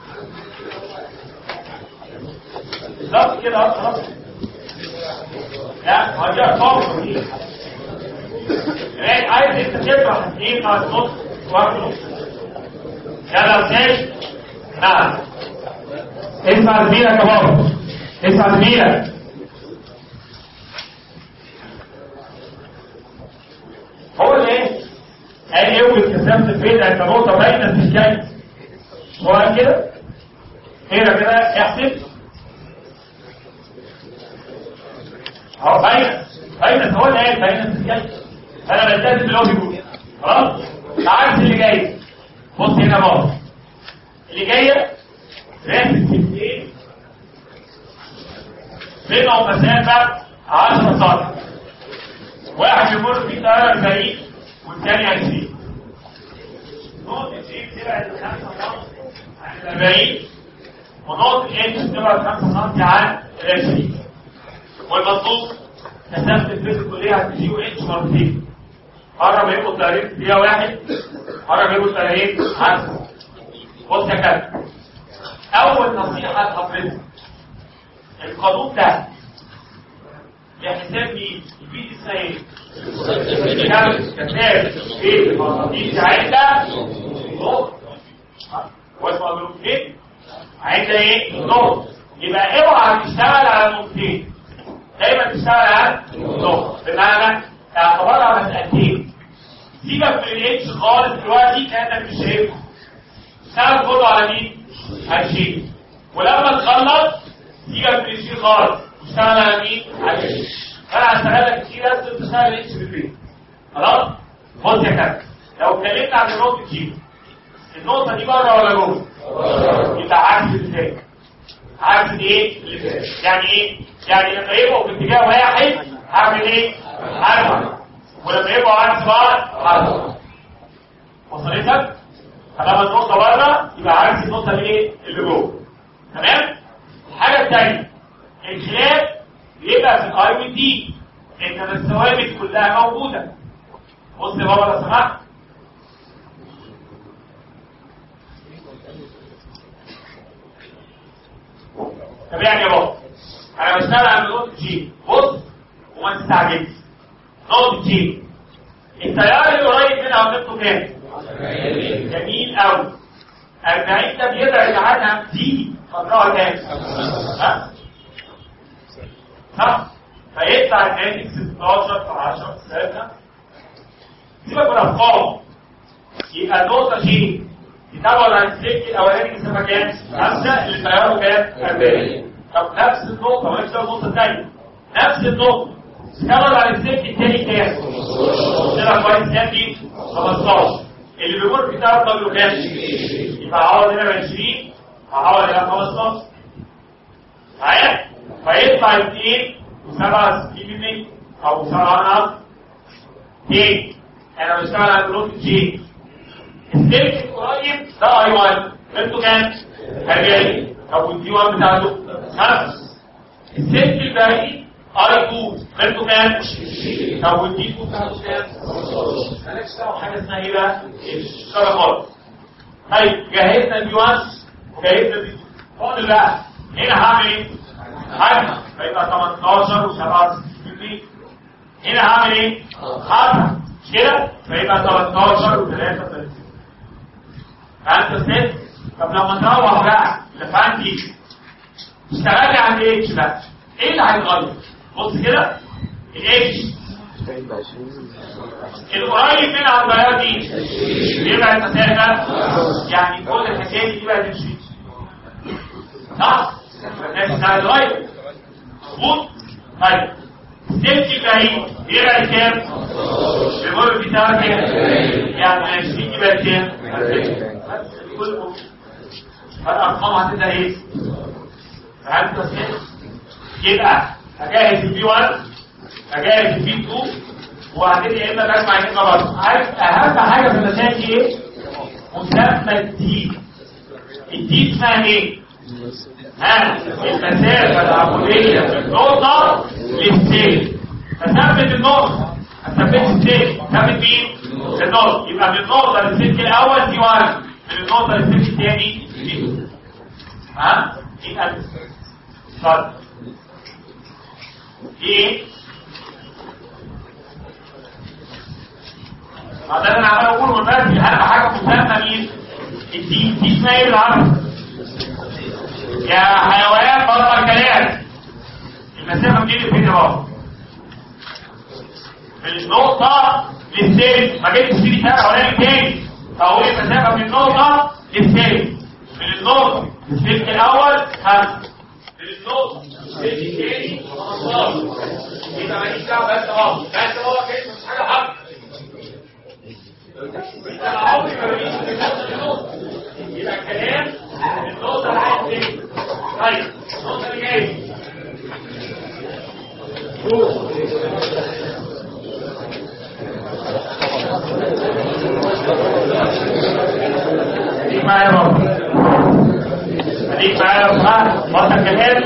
Speaker 1: بالظبط كده اه خلاص لا هو دي ارقام دي يعني عايز انت تطرح اثنين ناقص نص واحد ونص يلا يا استاذ نعم اسمع زميلك يا بابا اسمع زميلك هو اللي ايه؟ قال يوجد كثافة البيض عند نقطة بين السكين هو قال كده؟ هنا كده احسب اهو بين بين هو اللي قال بين السكين انا بلتزم اللي هو بيقول خلاص؟ عكس اللي جاي بص هنا بابا اللي جايه راسم سكتين بينهم مسافة 10 سم واحد يمر فيه طيارة 40 والثاني 20 نقطة شيء تبعد 5 سم عن ال 40 ونقطة اتش تبعد 5 سم عن ال 20 والمطلوب كثافة الفيز الكلية هتجي اتش مرتين مرة بيبقوا الطيارين في دقيقة واحد مرة بيبقوا الطيارين عكس بص يا كابتن أول نصيحة لحضرتك القانون ده لحساب مين؟ البيت اسمها ايه؟ كم كتاب في المصاديق عند نقط واسمه نقطتين عند ايه؟ نقط يبقى اوعى تشتغل على نقطتين دايما تشتغل على نقط بمعنى اعتبرها مسألتين سيبك من الاتش خالص دلوقتي كانك مش شايفها اشتغل كله على مين؟ على الشيء ولما تخلص سيبك من الشيء خالص اشتغل على مين؟ على الشيء انا هشتغل لك كتير لازم تشتغل اتش في البيت خلاص؟ بص يا كابتن لو اتكلمنا عن النقطة دي النقطة دي بره ولا جوه؟ يبقى عكس اللي فات عكس ايه؟ اللي فات يعني ايه؟ يعني لما يبقوا في اتجاه واحد هعمل ايه؟ هرفع ولما يبقوا عكس بعض هرفع وصلتك؟ طالما النقطة بره يبقى عكس النقطة الايه؟ اللي جوه تمام؟ الحاجة الثانية الخلاف بيبقى في الاي والدي انما الثوابت كلها موجودة بص يا بابا لو سمحت تابعني يا بابا انا بشتغل على نقطة جي بص وما تستعجلش نقطة جي التيار اللي قريب منها قيمته كام؟ جميل قوي 40 ده بيبعد عنها دي قدرها كام؟ ها؟ صح؟ فيطلع الناتج 16 في 10 3 سيبك من الارقام يبقى النقطة دي تتابع عن السلك الاولاني بيسمى كام؟ 5 اللي طياره كام؟ 40 طب نفس النقطة ما نفس النقطة الثانية نفس النقطة تتابع عن السلك الثاني كام؟ طلع كويس كام دي؟ 15 اللي بيمر في تعرف قبله كام؟ يبقى هعوض هنا ب 20 هعوض هنا 15 معايا؟ فيطلع 2 و67% او 7 2 انا بشتغل على نقطة جي السلك القريب ده اي 1 قيمته كام؟ 40 طب والدي 1 بتاعته 5 السلك الباقي اي 2 قيمته كام؟ طب والدي 2 بتاعته كام؟ مالكش دعوه حاجه اسمها ايه بقى؟ الشرع خالص طيب جهزنا البي 1 وجهزنا البي 2 فاضل بقى هنا هعمل ايه؟ هرمى فيبقى 18 و67 هنا هعمل ايه؟ هرمى مش كده؟ فيبقى 13 و33 فانت ست طب لما تروح بقى لفان دي اشتغلي على الاتش بقى ايه اللي هيتغير؟ بص كده الاتش القريب من على البياض دي بيبقى المسافه يعني كل الحكايه دي بقى تمشي صح؟ الناس بتاع الغاية مظبوط؟ طيب السلك البعيد بيبقى كام؟ بيمر في ساعة كام؟ يعني 20 يبقى كام؟ 40 بس كل فالأرقام هتبقى ايه؟ فهمت ازاي؟ يبقى هجهز البي 1 هجهز البي 2 وهبتدي يا اما بجمع يا اما برضه عارف اهم حاجه في المسائل دي ايه؟ مسمى الدي الدي اسمها ايه؟ ها المسافة العمودية من النقطة للسيل فثبت النقطة هثبت السيل ثبت مين؟ النقطة يبقى من النقطة للسلك الأول دي 1 من النقطة للسلك الثاني دي ها؟ دي ألف اتفضل دي ايه؟ ما ده اللي انا عمال اقوله والناس اهم حاجة مسمى مين؟ الدين دي اسمها ايه بالعربي؟ يا حيوان بطل كلام المسافة دي اللي فين اهو من النقطة للسلك ما جبتش سيدي تابع ولا تاني فهو المسافة من النقطة للسلك من النقطة للسلك الأول خمسة من النقطة للسلك الثاني 15 يبقى ماليش دعوة بس اهو بس هو كده مش حاجة حق انت عمري ما بجيش من النقطة للنقطة يبقى كلام من النقطة لحد الثاني طيب النقطة اللي جاية خليك معايا برضه خليك معايا يا أصحاب بطل كلام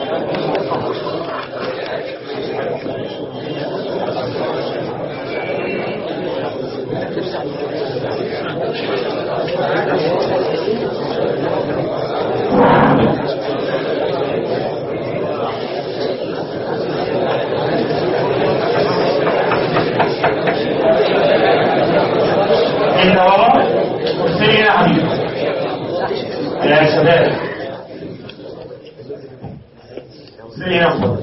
Speaker 1: انت ورا وسيري يا حبيبي يا شباب سيري يا أخوة.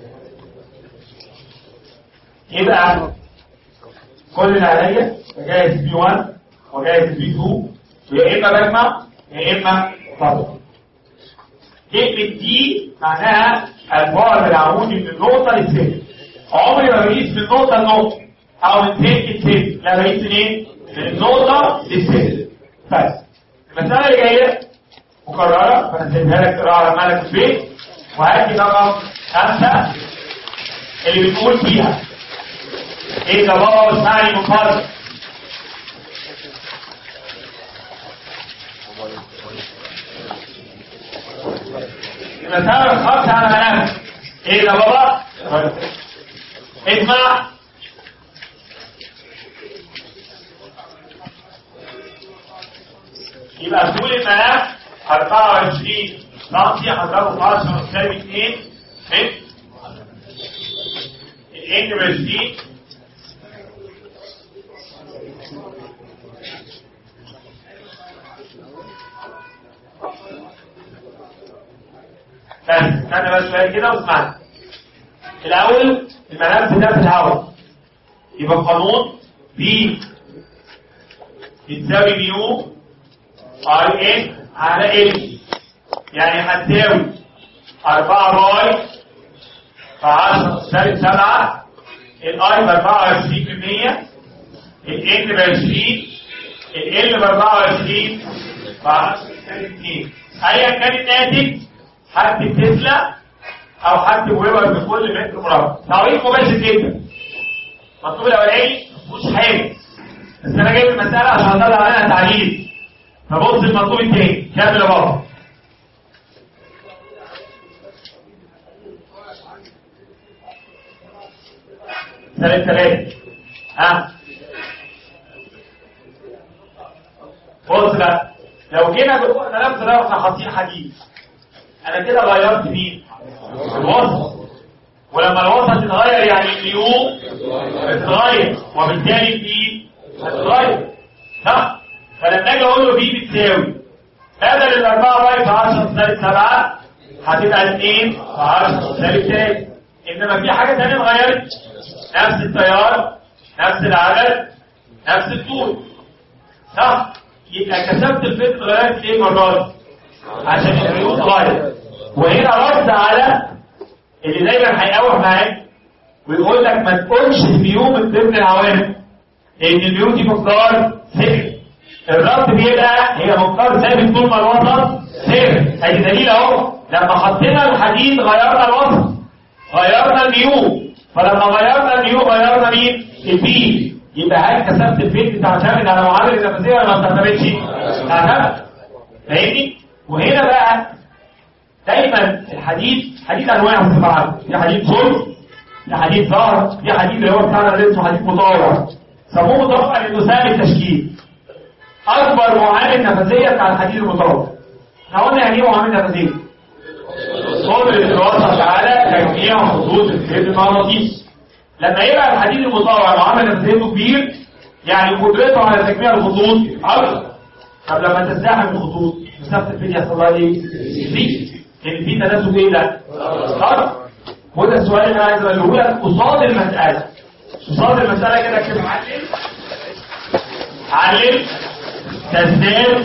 Speaker 1: يبقى كل اللي عليا جايز بي 1 وجايز بي 2 يا اما بجمع يا اما فضل كلمة دي معناها البعد العمودي من النقطة للسلك عمري ما بقيس من نقطة لنقطة أو من سلك لسلك لا بقيس منين؟ من النقطة للسلك بس المسألة اللي جاية مكررة فأنا سيبها لك تقراها على مالك في البيت وهاتي رقم خمسة اللي بتقول فيها ايه ده بابا واسمعني من فضلك المسألة الخاصة على منامك ايه ده بابا اسمع يبقى طول المنام 24 سنتي هضربه في 10 سالب 2 متر الانجرس دي بس استنى بس شويه كده واسمعني الاول الملف ده في الهواء يبقى قانون بي بتساوي ميو اي ان على ال يعني هتساوي 4 باي في 10 سالب 7 الاي ب 24% الان ب 20 ال ب 24 ب 10 سالب 2 ايا كان الناتج هكتب تسلا او هكتب ويبر بكل متر مربع تعويض مباشر جدا المطلوب الاولاني مفيهوش حاجه بس انا جايب المساله عشان اطلع عليها تعليل فبص المطلوب التاني كامل يا بابا سالب ثلاثة ها بص بقى لو جينا جوه الملف ده واحنا حاطين حديد انا كده غيرت مين الوسط ولما الوسط يتغير يعني اليو بتتغير وبالتالي البي هتتغير صح فلما اجي اقول له بي بتساوي بدل الاربعه باي في 10 سالب 7 هتبقى 2 في 10 سالب 3 انما في حاجه ثانيه اتغيرت نفس التيار نفس العدد نفس الطول صح يبقى كسبت الفيت اتغيرت ليه المره دي عشان الفيوز اتغير وهنا رد على اللي دايما هيقاوح معاك ويقول لك ما تقولش الفيو من ضمن العوامل لان الفيو دي مقدار ثابت الرد بيبقى هي مقدار ثابت طول ما الوسط ثابت ادي دليل اهو لما حطينا الحديد غيرنا الوسط غيرنا الميو فلما غيرنا الميو غيرنا مين البي يبقى هل كسبت الفيت بتعتمد على معادله النفسيه ولا ما بتعتمدش تعتمد فاهمني وهنا بقى دايما الحديد حديد انواع طبعا في حديد صلب في حديد ظهر في حديد اللي هو بتاعنا اللي اسمه حديد مطور سموه مطور لانه سهل التشكيل اكبر معامل نفسيه بتاع الحديد المطور احنا قلنا يعني ايه معامل نفسيه قدرة الوسط على تجميع خطوط الفيد المغناطيسي لما يبقى الحديد المطور معامل نفسيته كبير يعني قدرته على تجميع الخطوط اكبر طب لما تزدحم الخطوط مسافه الفيد يحصل لها ايه؟ تزيد لان في تناسب ايه ده؟ ضرب هو ده السؤال اللي انا عايز اقوله لك قصاد المساله قصاد المساله كده اكتب علم علم تزداد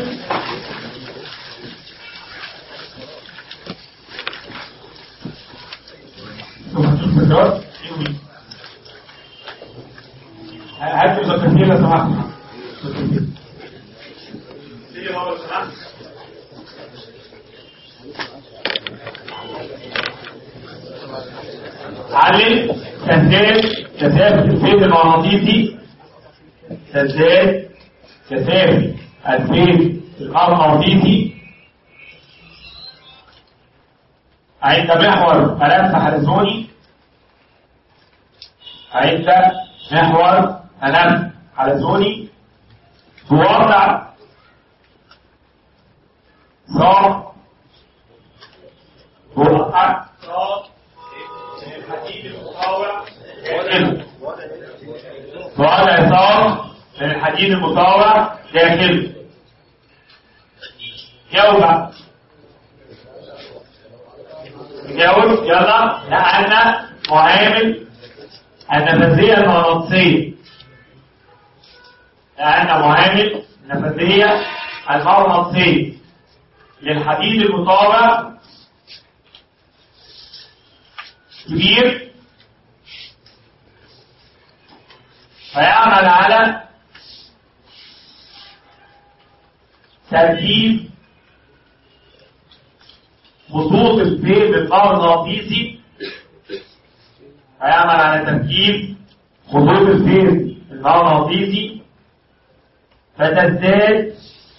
Speaker 1: هات مذكرتين لو سمحت علم تزداد كثافة الفيض المغناطيسي تزداد كثافة الفيض المغناطيسي عند محور ملف حلزوني عند محور ملف حلزوني توضع صار توضع صار الحديد المطاوع وضع صار من الحديد المطاوع داخل جاوب بقى. جاوب يلا لأن معامل النفذية المغناطيسية لأن معامل النفذية المغناطيسية للحديد المطاوع كبير فيعمل على تركيب خطوط الفيض المغناطيسي فيعمل على تركيب خطوط الفيض المغناطيسي فتزداد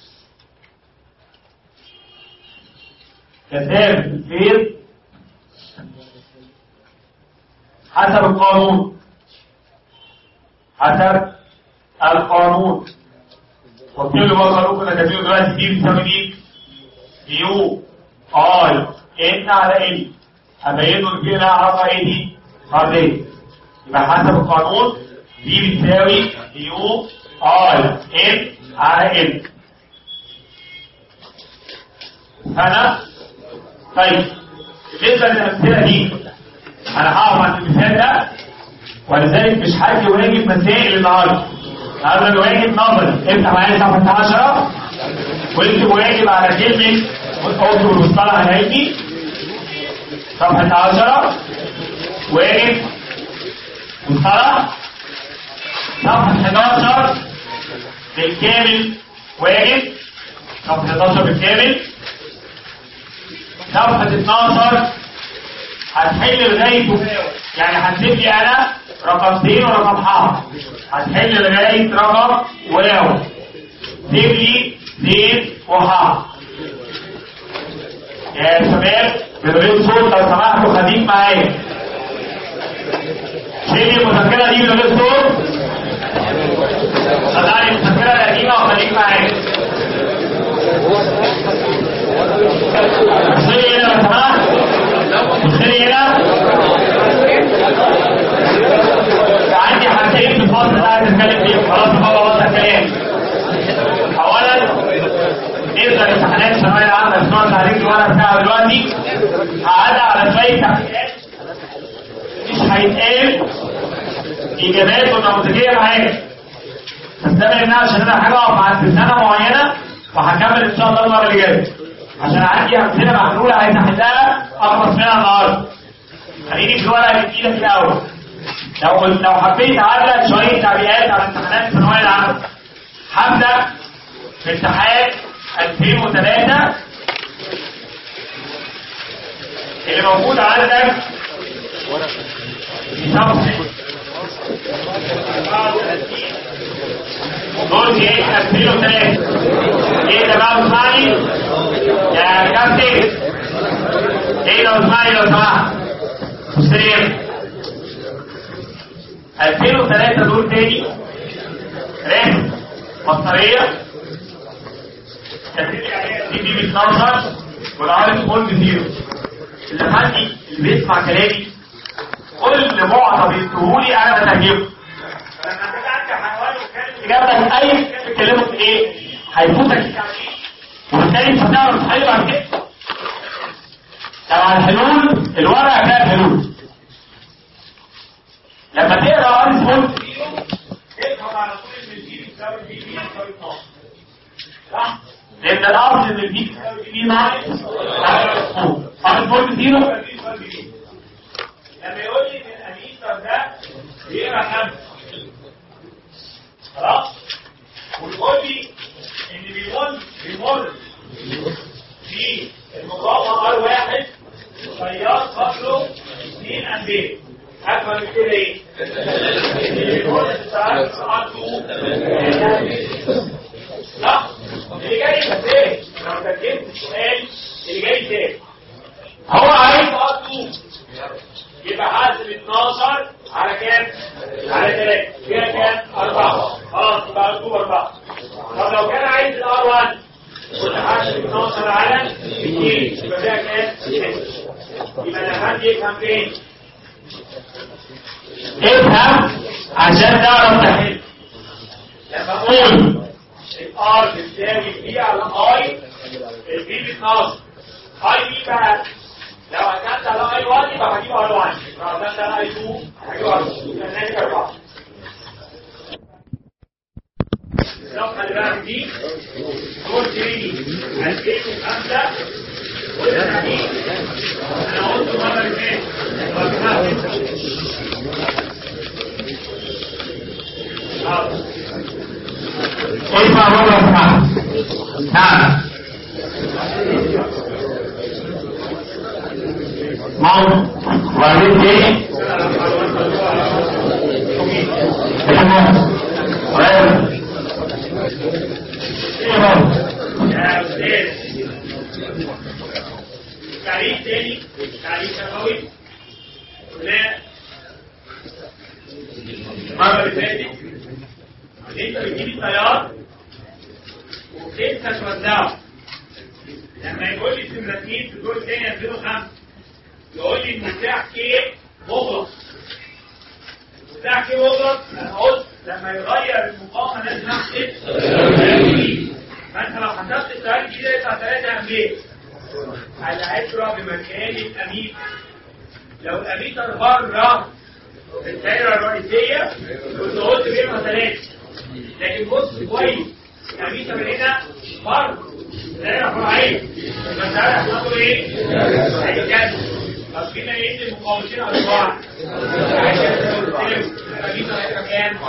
Speaker 1: كثافة الفيض حسب القانون حسب القانون قلت له بقى القانون كنا كاتبينه دلوقتي دي بتساوي مين؟ يو اي ان على ال هبينه ان في لها علاقه ايه دي؟ فرديه يبقى حسب القانون دي بتساوي يو اي ان على ال فانا طيب بالنسبه للامثله دي انا هقف عند المثال ده ولذلك مش حد واجب مسائل النهارده النهارده الواجب نظري افتح معايا صفحه 10 واكتب واجب على كلمه اكتب المصطلح العلمي صفحه 10 واجب مصطلح صفحه 11 بالكامل واجب صفحه 11 بالكامل صفحه 12 هتحل لغاية يعني هتسيب لي انا رقمتين ورقم ح هتحل لغاية رقم واو سيب لي زين وح يا شباب من غير صوت لو سمحتوا خليك معايا شيل المذكرة دي من غير صوت طلع لي المذكرة القديمة وخليك معايا بصي هنا لو سمحت بصي هنا عندي حاجتين في الفصل اللي عايز اتكلم فيهم خلاص بابا وصل الكلام اولا نبدا امتحانات الثانويه العامه بتوع التعليم وانا بتاعها دلوقتي هعدي على شويه تحقيقات مش هيتقال اجابات ونموذجيه معايا هستمر انها عشان انا حاجه اقف عند سنه معينه وهكمل ان شاء الله المره اللي جايه عشان عندي امثله محلوله عايز احلها اخلص منها النهارده خليني في الورقه اللي في ايدك الاول لو لو حبيت اعلق شويه تعليقات على امتحانات الثانويه العامه هبدا في امتحان 2003 اللي موجود عندك في صفحه دول ايه 2003 ايه ده بقى اسمعني يا كابتن ايه لو اسمعني لو سمحت مستريح 2003 دول تاني رسم مصرية تبتدي عليها دي دي بتنظر والعالم قول بزيرو اللي عندي اللي بيسمع كلامي كل معطى بيديهولي انا بترجمه فلما تبقى عندك حيوان وكان اجابتك اي بتكلمه في ايه هيفوتك التعليم وبالتالي مش هتعرف تحل بعد كده طبعا الحلول الورقه فيها الحلول لما تقرا ار سمول افهم على طول ان الجي بتساوي البي بي بتساوي 12 صح؟ لان الاصل ان البي بتساوي البي ناقص ار سمول زيرو لما يقول لي ان الاميتر ده بيقرا خمسه خلاص؟ ويقول لي ان بيمر بيمر في المقاومه ار واحد تيار قبله 2 امبير اكبر من كده ايه؟ صح؟ اللي جاي ازاي؟ لو ترجمت السؤال اللي جاي ازاي؟ هو عايز ار يبقى حاسب 12 على كام؟ على 3 كده كام؟ 4 خلاص يبقى ار 4 طب لو كان عايز الار 1 كنت حاسب 12 على 2 يبقى ده كام؟ 6 يبقى انا عندي يفهم فين؟ افهم عشان تعرف تحل لما اقول الار بتساوي بي على اي البي ب 12 اي بي بقى لو اكلت على اي 1 يبقى هجيب ار 1 لو اكلت على اي 2 هجيب ار 2 يبقى ناتج 4 الصفحه اللي بعد دي هو 3 2005 وده حديث انا قلت المره اللي فاتت اسمع مرة اسمع نعم موت وبعدين ايه؟ اسمه غير ايه موت؟ يا استاذ تعريف تاني تعريف نبوي لا المرة اللي فاتت انت بتجيب التيار وبتنسى توزعه لما يقول لي سمرتين في الدور الثاني 2005 يقول لي المفتاح كي مغلق المفتاح كي مغلق انا قلت لما يغير المقاومه لازم احسب فانت لو حسبت التيار الجديد يطلع 3 امبير العبره بمكان الاميتر لو الاميتر بره الدايره الرئيسيه كنت قلت بينها ثلاثه لكن بص كويس الاميتر هنا بره دايره فرعيه بس عارف هنقول ايه؟ هيتجدد طب فينا ايه المقاومتين على بعض؟ الاميتر هيبقى كام؟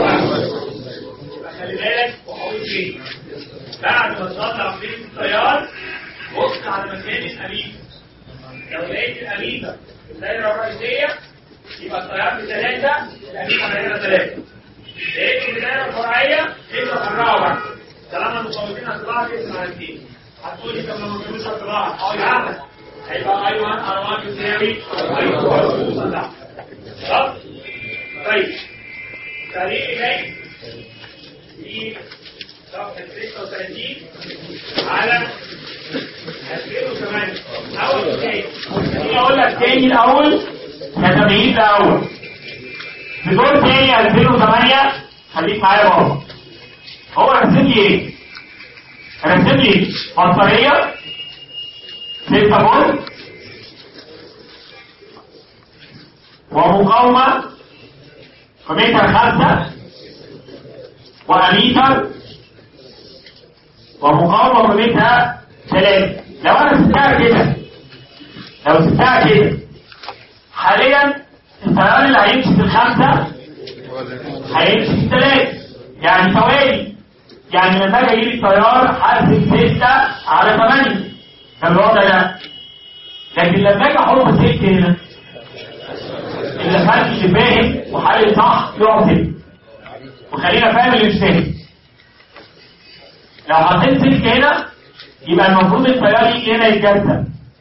Speaker 1: خلي بالك وحاول فين؟ بعد ما تطلع فين التيار بص على مكان الاميتر لو لقيت الاميتر الدايره الرئيسيه يبقى التيار بثلاثه الاميتر هنا ثلاثه لقيت الدايره الفرعيه يبقى فرعوا بقى طالما المقاومتين هتطلعوا كده على اثنين هتقول لي طب ما كانوش هتطلعوا اه يا عم هيبقى اي 1 ار 1 يساوي اي 2 ار 2 صح خلاص طيب التاريخ جاي في صفحه 36 على 2008 اول شيء خليني اقول لك تاني الاول كتمهيد الاول في دور تاني 2008 خليك معايا بابا هو رسم لي ايه؟ رسم لي بطاريه 6 فولت ومقاومه قيمتها 5 واميتر ومقاومه قيمتها ثلاثة لو انا سبتها كده لو سبتها كده حاليا التيار اللي هيمشي في الخمسة هيمشي في الثلاثة يعني ثواني يعني لما اجي اجيب التيار حاسب ستة على ثمانية ده الوضع ده لكن لما اجي احط ست هنا اللي خلي اللي فاهم وحل صح يقعد ست وخلينا فاهم اللي مش فاهم لو حطيت ست هنا يبقى المفروض التيار يجي هنا يتجزأ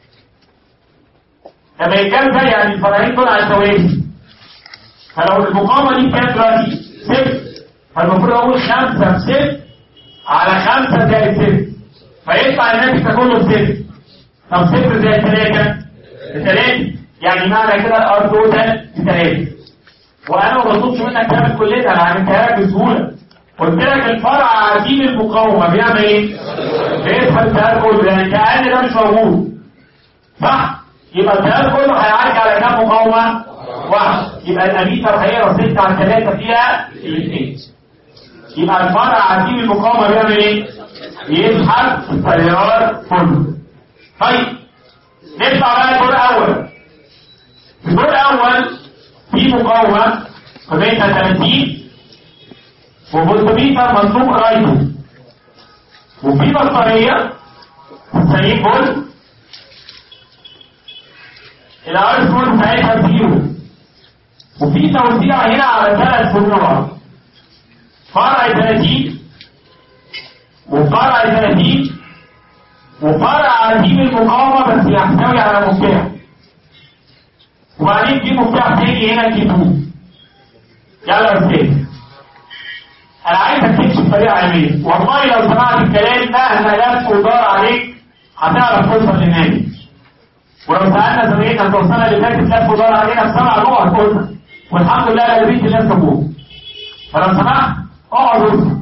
Speaker 1: لما يتجزأ يعني الفرعين دول على توازي فلو المقاومة دي كام دلوقتي؟ صفر فالمفروض اقول خمسة في صفر على خمسة زائد صفر فيطلع الناتج كله بصفر طب صفر زي الثلاثة بثلاثة يعني معنى كده الار توتال بثلاثة وانا ما بطلبش منك تعمل كليتها انا عملتها لك بسهولة قلت لك الفرع عديم المقاومة بيعمل ايه؟ بيسحب التيار كله يعني كأن ده مش موجود صح؟ يبقى التيار كله هيعدي على كام مقاومة؟ واحد يبقى الاميتر هيقرا 6 على 3 فيها الاثنين يبقى الفرع عديم المقاومة بيعمل ايه؟ يسحب التيار كله طيب نطلع بقى الدور الاول الدور الاول في مقاومة قيمتها 30 وفولتميتر منصوب قرايته وفي بطارية 90 فولت الار فولت بتاعتها زيرو وفي توزيع هنا على ثلاث فروع فرع 30 وفرع 30 وفرع عديم المقاومة بس يحتوي على مفتاح وبعدين في مفتاح تاني هنا كيبو يلا يا استاذ انا عايزك تمشي بطريقه علميه والله لو سمعت الكلام مهما لف ودار عليك هتعرف توصل للنادي ولو سالنا زمايلنا بتوع السنه اللي فاتت لف ودار علينا بسبع نقط قلنا والحمد لله اغلبيه الناس جابوه فلو سمحت اقعد واسمع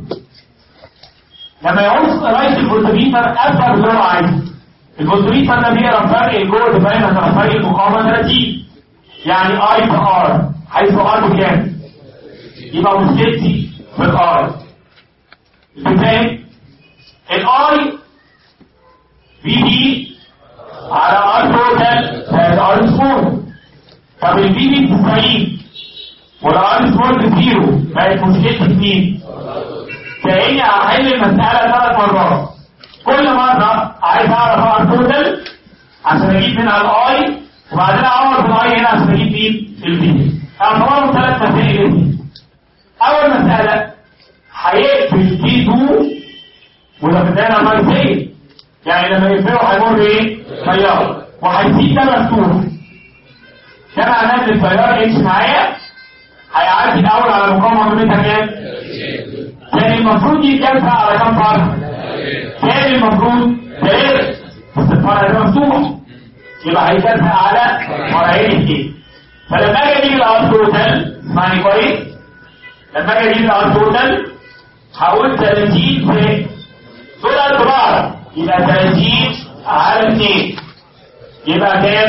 Speaker 1: لما يعوز قرايه الفولتميتر ابدا باللي هو عايزه الفولتميتر ده بيقرا فرق الجهد بين طرفي المقاومه 30 يعني اي في ار حيث ار بكام؟ يبقى مشكلتي في الاي بكام؟ الاي في دي على ار توتال زائد ار سمول طب الفي دي 90 والار سمول بزيرو بقت مشكلتي في مين؟ كأني هحل المسألة ثلاث مرات كل مرة عايز اعرف ار توتال عشان اجيب منها الاي وبعدين اعوض في الاي هنا عشان اجيب مين؟ الفي اعتبرهم ثلاث مسائل اسمي اول مسألة هيقفل تي 2 وده بدانا مرتين يعني لما يقفله هيمر ايه؟ تيار وهيسيب ده مفتوح ده معناه ان التيار يمشي معايا هيعدي الاول على مقاومه قيمتها كام؟ كان المفروض يتجمع على كام فرع؟ كان المفروض ثلاثة بس الفرع ده مفتوح يبقى هيتجمع على فرعين اثنين فلما اجي اجيب الار توتال اسمعني كويس لما اجي اجيب الار توتال هقول 30 في دول الكبار يبقى 30 على 2 يبقى كام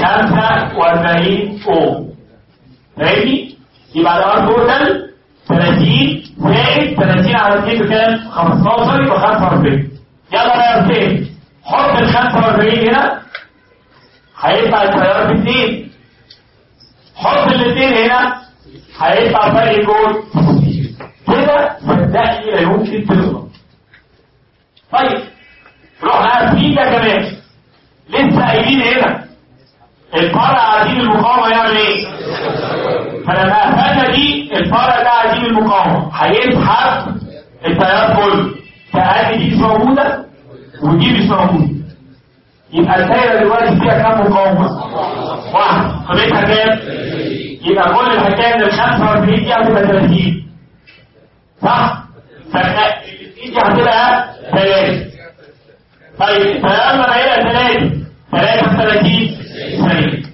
Speaker 1: 45 اوم فاهمني يبقى الار توتال 30 زائد 30 على 2 بكام 15 يبقى 45 يلا بقى يا استاذ حط ال 45 هنا هيطلع التيار ب 2 حط الاثنين هنا هيطلع فرق جول كده صدقني لا يمكن تغلط طيب رحنا قاسمين ده كمان لسه قايلين هنا الفرع عديم المقاومه يعمل ايه؟ فلما قفلنا دي الفرع ده عديم المقاومه هيسحب التيار كله كأن دي مش موجوده ودي مش موجوده يبقى الدايره دلوقتي فيها كام مقاومه؟ واحد قيمتها كام؟ يبقى كل الحكايه ان ال 45 دي هتبقى 30 صح؟ فالاثنين دي هتبقى 3 طيب التيار لما هيبقى 3 33 سنين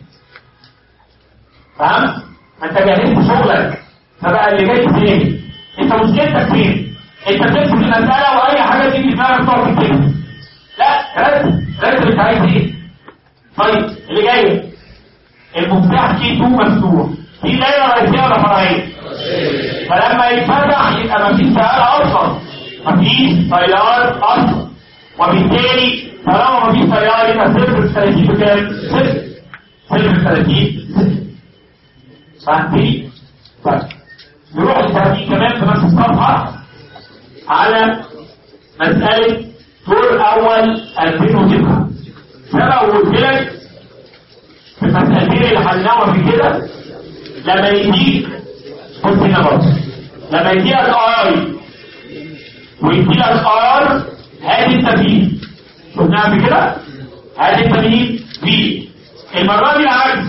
Speaker 1: فهمت؟ ما انت جهزت شغلك فبقى اللي جاي فين؟ انت مشكلتك فين؟ انت بتمسك المساله واي حاجه تيجي في دماغك تقعد تكتبها لا ركز ركز انت عايز ايه؟ طيب اللي جاي المفتاح كي 2 مفتوح في دايره رئيسيه ولا فرعيه؟ فلما يتفتح يبقى مفيش تيار اصلا مفيش تيار اصلا وبالتالي طالما مفيش تيار يبقى صفر في 30 بكام؟ صفر صفر في 30 فهمتني؟ طيب نروح للترتيب كمان في نفس الصفحه على مساله دور اول 2009 سبق وقلت لك في المسألتين اللي حلناهم في كده لما يديك بص هنا برضه لما يديك اي ويديك ار هادي التمهيد شفناها قبل كده هادي التمهيد بي المرة دي العكس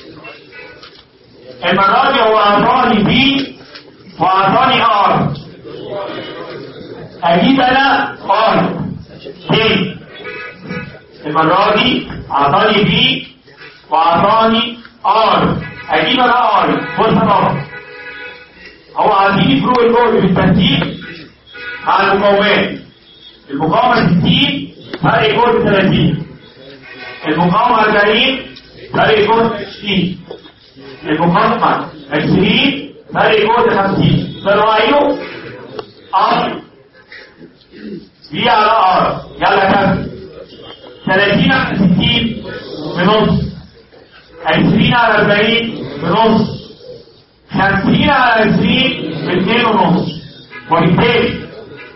Speaker 1: المرة دي هو اعطاني بي واعطاني ار اجيب انا ار تاني المرة دي اعطاني بي واعطاني ار اجيب انا ار فرصة طبعا هو عايزين فروق الجهد بالترتيب مع المقاومات المقاومة 60 فرق جهد 30 المقاومة 40 فرق جهد 20 المقاومة 20 فرق جهد 50 ده رأيه ار دي على ار يلا كمل 30 على 60 بنص 20 على 40 بنص 50 على 20 باثنين ونص وبالتالي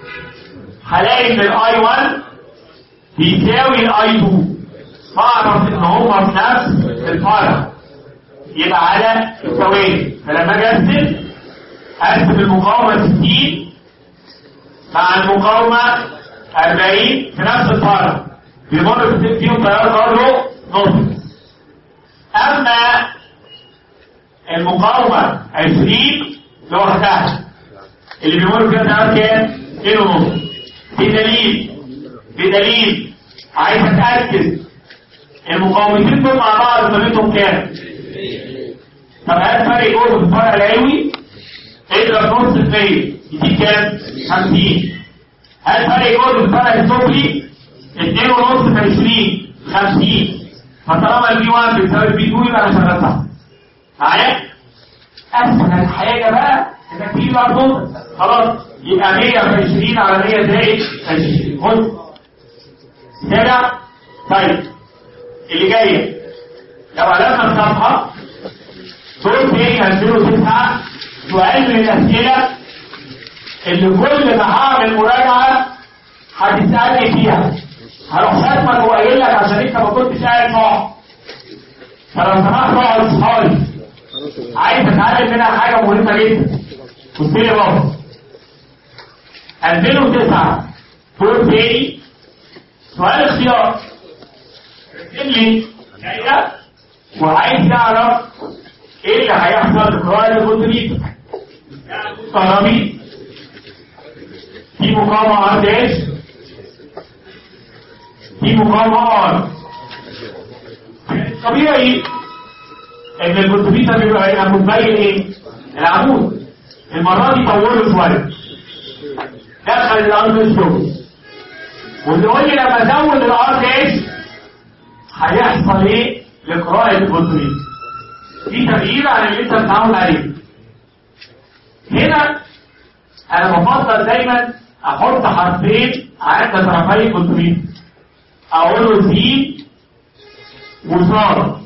Speaker 1: هلاقي ان الاي 1 بيساوي الاي 2 فاعرف ان هما في نفس الفرق يبقى على التوالي فلما اجي ارسم ارسم المقاومه 60 مع المقاومه 40 في نفس الفرق بيمر فيهم تيار كارلو نص اما المقاومة 20 لوحدها اللي بيمر فيها تيار كام؟ 2 ونص بدليل بدليل عايز اتاكد المقاومتين دول مع بعض قيمتهم كام؟ طب هات فرق جهد في الفرع العلوي اضرب نص المية يديك كام؟ 50 هات فرق جهد في الفرع السفلي 2 ونص في 20 50 فطالما البي 1 بتساوي البي 2 يبقى انا شغال صح معايا اسهل حاجه بقى انك تيجي بقى تنط خلاص يبقى 100 في 20 على 100 زائد 20 خد كده طيب اللي جايه لو قلبنا الصفحه دول تاني هنزلوا تسعه سؤال من الاسئله اللي كل ما هعمل مراجعه هتسالني فيها هروح خاتمك وقايل لك عشان انت ما كنتش قاعد صح فلو سمحت اقعد خالص عايز اتعلم منها حاجه مهمه جدا قلت لي بابا 2009 دور تاني سؤال اختيار اللي جايه وعايز يعرف ايه اللي هيحصل لقراءه البطريق كهربي في مقاومه ار داش في مقاومه ار طبيعي ان البطريق بيبقى هيبقى متبين ايه العمود المره دي طوله شويه دخل الارض الشغل واللي يقول لي لما ازود الارض ايش هيحصل ايه لقراءه البطريق في تغيير عن اللي انت متعود عليه هنا انا بفضل دايما احط حرفين عند طرفي البطريق اقول له سي وصار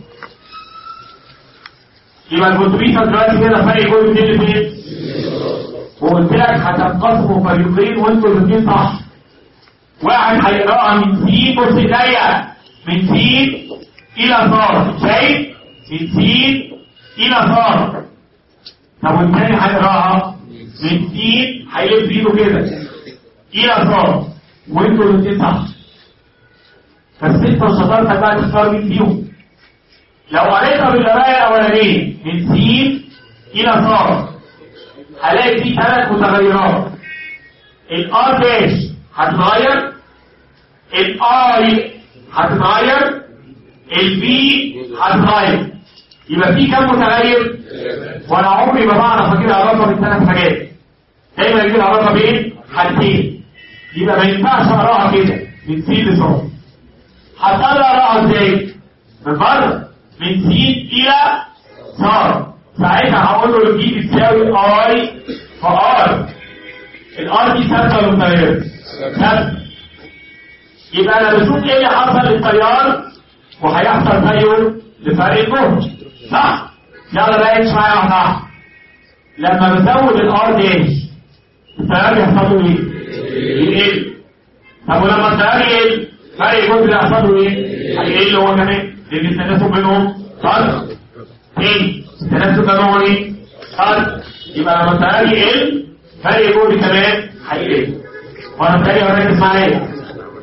Speaker 1: يبقى البطريقه دلوقتي كده فرق كل اتنين فين وقلت لك هتنقسموا فريقين وانتوا الاثنين صح واحد هيقراها من سين بص ايديا من سين الى صاد شايف من سين الى صاد طب والتاني هيقراها من سين هيلف ايده كده الى صاد وانتوا الاثنين صح بس انت وشطارتك بقى تختار مين فيهم لو قريتها بالقرايه الاولانيه من سين الى صاد هلاقي فيه ثلاث متغيرات الار داش هتتغير الاي هتتغير البي هتتغير يبقى في كم متغير وانا عمري ما بعرف اجيب علاقه بين ثلاث حاجات دايما اجيب علاقه بين حاجتين يبقى ما ينفعش اقراها كده من سين لصاد هتقدر اقراها ازاي من بره من سين الى صاد ساعتها هقول له البي بتساوي اي في ار الار دي ثابته ولا متغيره؟ ثابته يبقى انا بشوف ايه اللي حصل للتيار وهيحصل زيه لفرق الجهد صح؟ يلا بقى امشي معايا واحده واحده لما بزود الار داش التيار بيحصل له ايه؟ يقل طب ولما التيار يقل فرق الجهد اللي هيحصل له ايه؟ هيقل هو كمان لان التناسب بينهم فرق تاني التناسب ده هو ايه؟ فرق يبقى لما التيار يقل فرق الجهد كمان هيقل وانا تاني بركز معايا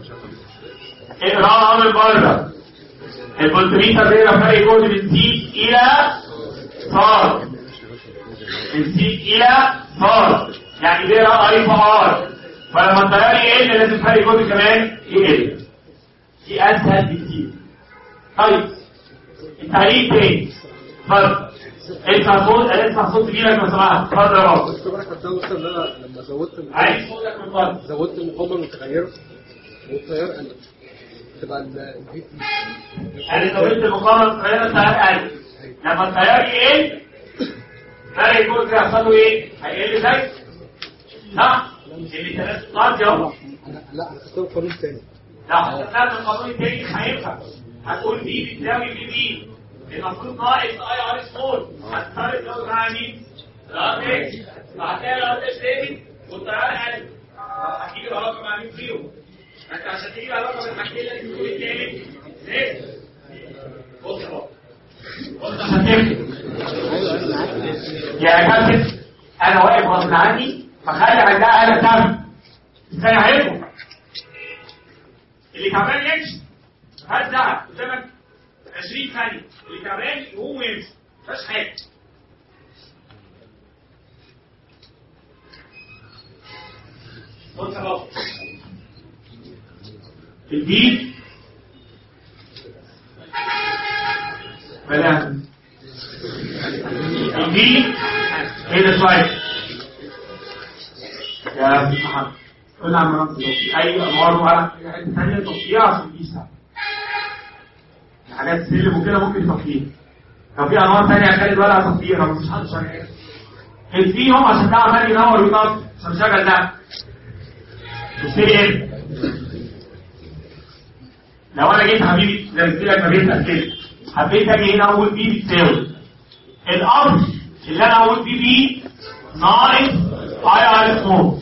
Speaker 1: اقراها من بره الفولتميتر بيقرا فرق جهد من سي الى صاد من سي الى صاد يعني بيقرا اي في ار فلما التيار يقل لازم فرق جهد كمان يقل دي اسهل بكتير طيب التعليق تاني اتفضل اسمع صوت اسمع صوت جيلك لو سمحت اتفضل يا بابا
Speaker 3: بس كمان كنت قلت ان انا لما زودت ال-
Speaker 1: عايز صوتك من بره
Speaker 3: زودت المقاومه المتغيره والتيار قل تبقى ال- الفي تي
Speaker 1: انا زودت المقاومه الصغيره التيار قل لما التيار يقل فرق الجهد هيحصل له ايه؟ هيقل زي صح؟ اللي ثلاث نقاط اهو
Speaker 3: انا لا انا كنت قانون تاني
Speaker 1: لو حطيناها من القانون التاني مش هينفع هتقول بي بتساوي بي بي المفروض ناقص اي ار سمول هتفرق لو مع مين؟ الار اكس فهتلاقي الار اكس زادت والتيار قل طب هتجيب العلاقه مع مين فيهم؟ انت عشان تجيب العلاقه بين الحاجتين اللي في القانون التاني زاد بص يا بابا بص عشان تفهم يا كابتن انا واقف غصب عني فخلي عندها آلة دم ازاي عارفه اللي تعبان يمشي هات زعل قدامك 20 ثانية اللي تعبان يقوم ويمشي مفيهاش حاجة بص يا بابا البيت بدأنا البيت هنا شوية يا محمد قول عم رمز لو في اي اموال ولا اي حته ثانيه تطفيها عشان دي سهل حاجات سلم وكده ممكن تطفيها لو في انواع ثانيه يا خالد ولا تطفيها لو مش حد شغال اطفيهم عشان ده عمال ينور ويطفي عشان شغل ده تشتري ايه؟ لو انا جيت حبيبي زي ما قلت لك ما بين كده حبيت اجي هنا اقول بي بتساوي الامر اللي انا اقول بي بي ناقص اي ار سمول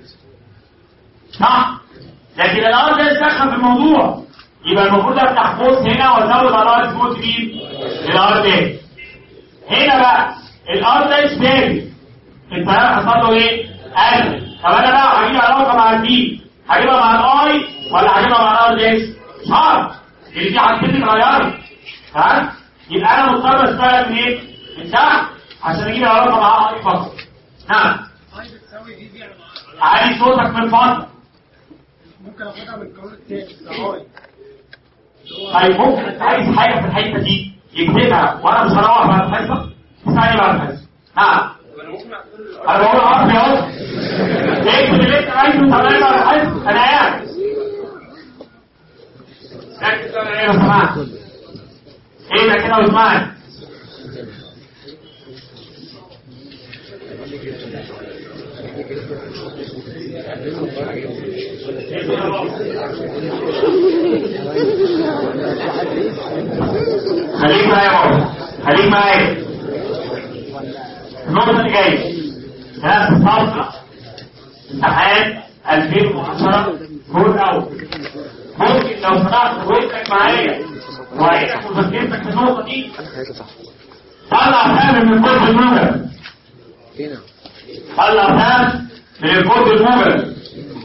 Speaker 1: صح لكن الار ده يستخدم في الموضوع يبقى المفروض افتح قوس هنا وازود على الار سمول مين الار ده هنا بقى الار ده يشتري التيار حصل له ايه قل طب انا بقى هجيب علاقه مع البي هجيبها مع الاي ولا هجيبها مع الار ده شرط اللي دي حطيت اتغيرت ها يبقى انا مضطر اشتغل من ايه من تحت عشان اجيب علاقه مع اي فقط نعم
Speaker 3: اي بتساوي دي دي
Speaker 1: علي صوتك من فضلك
Speaker 3: ممكن اخدها من القانون التاني بتاع اي
Speaker 1: طيب ممكن انت عايز حاجه في الحته دي يكتبها وانا مش هروح بعد الحصه ثانيه بعد الحصه نعم انا بقول عربي اهو اكتب اللي انت عايزه وطلعني بعد الحصه انا قاعد ركز انا ايه لو سمحت ايه ده كده واسمعني خليك معايا يا بابا خليك معايا النقطة اللي جاية ثلاث صفحة امتحان 2010 جول أول ممكن لو سمحت وقفك معايا وعينك وذاكرتك في النقطة دي طلع فهم من كتب الموجب طلع فهم من الكتب الموجب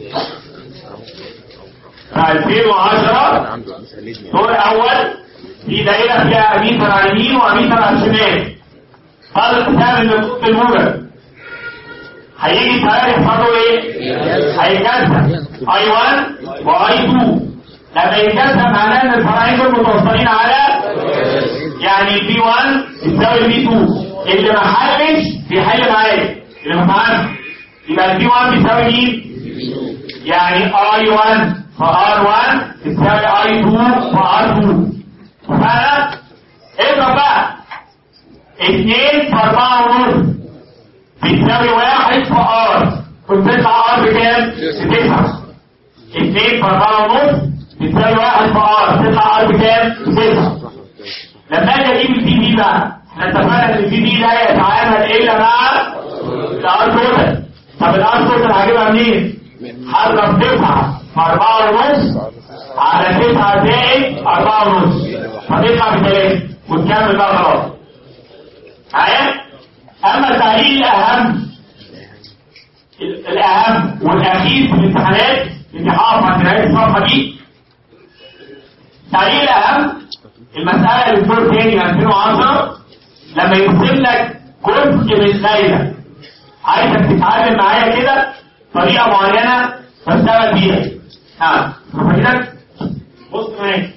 Speaker 1: في 2010 دور أول في دائرة فيها أميتر على اليمين وأميتر على الشمال طلع فهم من الكتب الموجب هيجي التيار يحصل له ايه؟ هيكسر اي 1 واي 2 لما يكسر معناه ان الفرعين دول متوصلين على يعني بي 1 يساوي بي 2 اللي ما حلش بيحل معايا اللي ما فهمش يبقى البي 1 بيساوي مين؟ يعني اي 1 فار 1 تساوي اي 2 فار 2 فانا اضرب بقى 2 في 4 ونص بتساوي واحد في ار وتطلع ار بكام؟ بتسعة اتنين في اربعة ونص بتساوي واحد في ار تطلع ار بكام؟ بتسعة لما اجي اجيب البي بي بقى احنا اتفقنا ان البي بي لا يتعامل الا مع الار توتال طب الار توتال هجيبها منين؟ هضرب تسعة في اربعة ونص على تسعة زائد اربعة ونص فتطلع بثلاثة وتكمل بقى خلاص معايا؟ اما التعليل الاهم ال- الاهم والاخير في الامتحانات اللي هقف عند نهايه الصفحه دي التعليل الاهم المساله اللي في الدور تاني 2010 لما يرسم لك جزء من دايره عايزك تتعلم معايا كده طريقه معينه بشتغل بيها ها شوف كده بص معايا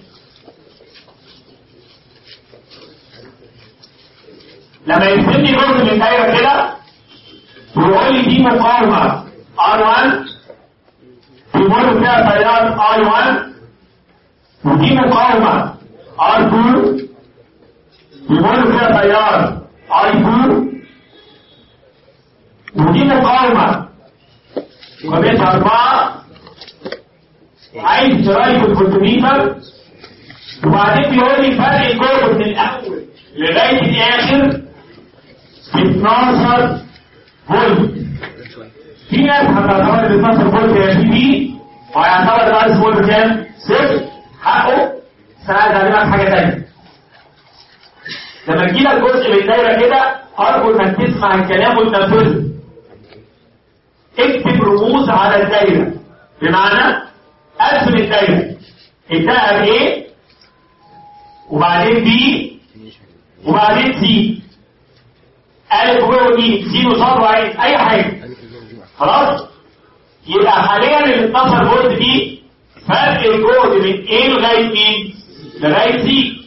Speaker 1: لما يرسم لي جزء من الدايره كده ويقول لي دي مقاومه R1 بيمر فيها تيار I1 ودي مقاومه R2 بيمر فيها تيار I2 ودي مقاومه وبقيت أربعة عايز ترايب الفولتميتر وبعدين بيقول لي فرق الجهد من الأول لغاية الآخر 12 فولت في ناس هتعتبر ال 12 فولت هي في بي وهيعتبر ال 1000 فولت كام؟ صفر حقه ساعد علينا حاجة تانية لما تجيلك جزء من الدايرة كده أرجو إنك تسمع الكلام وتنفذه اكتب رموز على الدايرة بمعنى ارسم الدايرة ابدأها بايه وبعدين بي وبعدين سي الف و ودي سين وصاد وعين اي حاجة خلاص يبقى حاليا ال 12 فولت دي فرق الجهد من ايه لغاية مين لغاية سي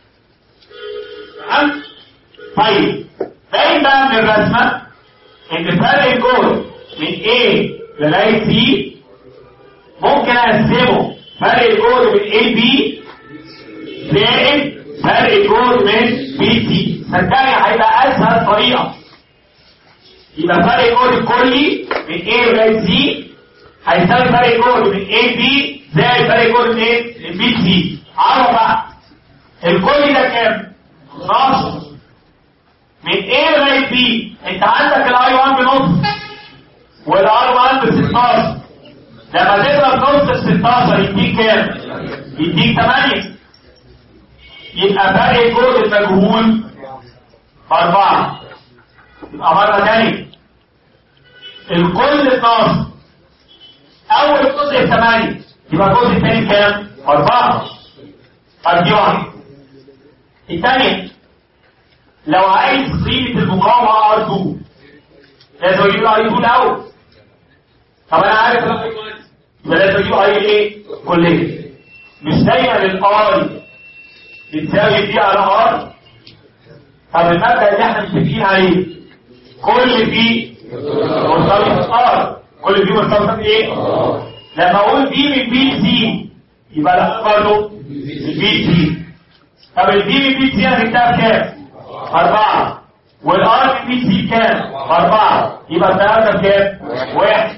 Speaker 1: تمام طيب باين بقى من الرسمة ان فرق الجهد من A لغاية C ممكن أقسمه فرق الجهد من A B زائد فرق الجهد من B C صدقني هيبقى أسهل طريقة يبقى فرق الجهد الكلي من A لغاية C هيساوي فرق الجهد من A B زائد فرق الجهد من B C عرف بقى الكلي ده كام؟ 12 من A لغاية B انت عندك الاي 1 بنص والار 1 ب 16 لما تضرب نص ال 16 يديك كام؟ يديك 8 يبقى فرق الجهد المجهول بأربعة يبقى مرة تانية الكل 12 أول جزء 8 يبقى الجزء الثاني كام؟ أربعة طب دي واحدة الثانية لو عايز قيمة المقاومة R2 لازم اجيب له اي 2 الاول طب انا عارف يبقى لازم اجيب اي ايه كليه مش دايما الاي بتساوي دي على ار طب المبدا اللي احنا متفقين عليه كل دي مرتبط ار كل دي مرتبطه بايه لما اقول دي من بي سي يبقى لا برضه بي سي طب الدي من بي سي هتكتبها بكام أربعة والار بي سي كام أربعة يبقى الثلاثة بكام واحد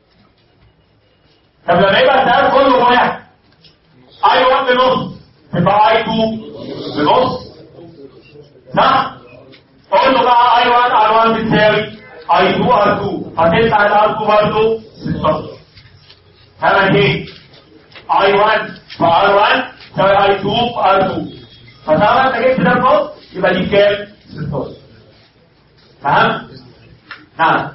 Speaker 1: طب لما يبقى الثلاثة كله واحد اي 1 بنص تبقى اي 2 بنص صح قول له بقى اي 1 ار 1 بتساوي اي 2 ار 2 هتطلع الار 2 برضه 16 فاهم ايه اي 1 في ار 1 تساوي اي 2 في ار 2 فطالما انت جبت ده بنص يبقى دي كام 16 فهمت نعم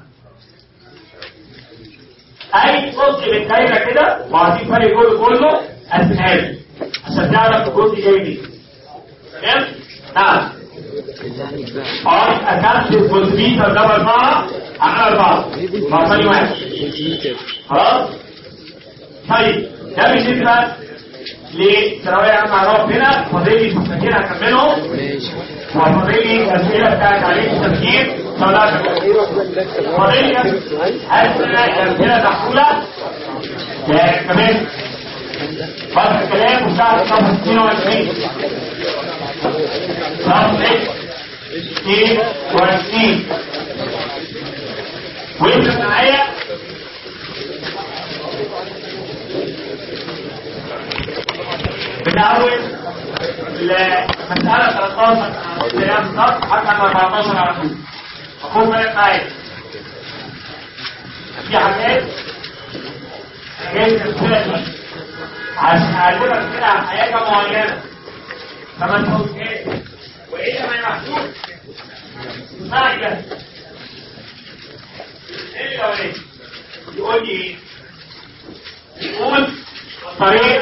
Speaker 1: اي جزء من الدايره كده وعايزين فرق كله كله قسمها لي عشان تعرف الجزء جاي منين تمام نعم اه اكلت الفوسفيتر ده اربعه على اربعه معطاني واحد خلاص طيب ده بالنسبه لثانويه عامه عرف هنا فاضل لي صفحتين هكملهم وفاضل لي الاسئله بتاعت عليه التفكير فاضل لي اسئله امثله محموله كمان بعد الكلام وساعة صفحة 22 صفحة 22 وانت معايا بنعود لمسألة 13 ايام بالظبط حتى 14 على طول أخوك بالك معايا في حاجات جايز الأمثلة دي عشان أعلمك كده عن حياة معينة فما تقولش وإيه ما يحصل اسمعي بس ايه الأولاني يقول لي ايه يقول الطريق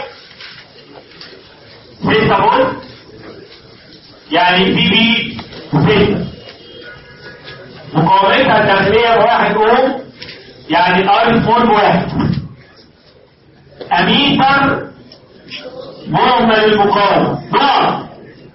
Speaker 1: ستة فولت يعني في بي ستة مقاومتها الداخلية بواحد اوم يعني ار فور بواحد اميتر مهمل المقاومة ضعف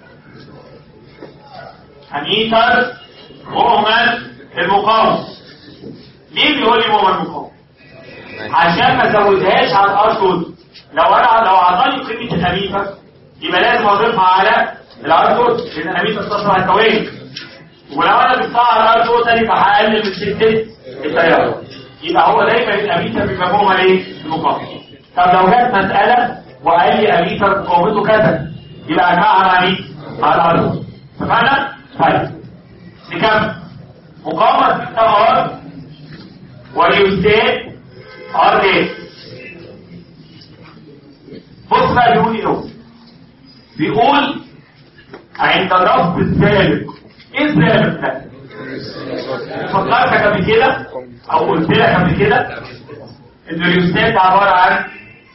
Speaker 1: اميتر مهمل المقاومة ليه بيقول لي مهمل المقاومة عشان ما ازودهاش على الار توتال لو انا لو اعطاني قيمه الاميتر يبقى لازم اضيفها على الار توتال لان الاميتر تصل على التوالي ولو انا ضفتها على الار توتال يبقى هقلل من شده التيار يبقى هو دايما الاميتر بيبقى مهمل ايه المقاومه طب لو جت مساله وقال لي اميتر مقاومته كذا يبقى ارجعها على مين على الار توتال اتفقنا طيب نكمل مقاومه 6 ار وريوستات ار دي بص بقى بيقول ايه هو بيقول عند رفض السابق ايه السابق ده فكرتك قبل كده او قلت لك قبل كده ان الريوستات عباره عن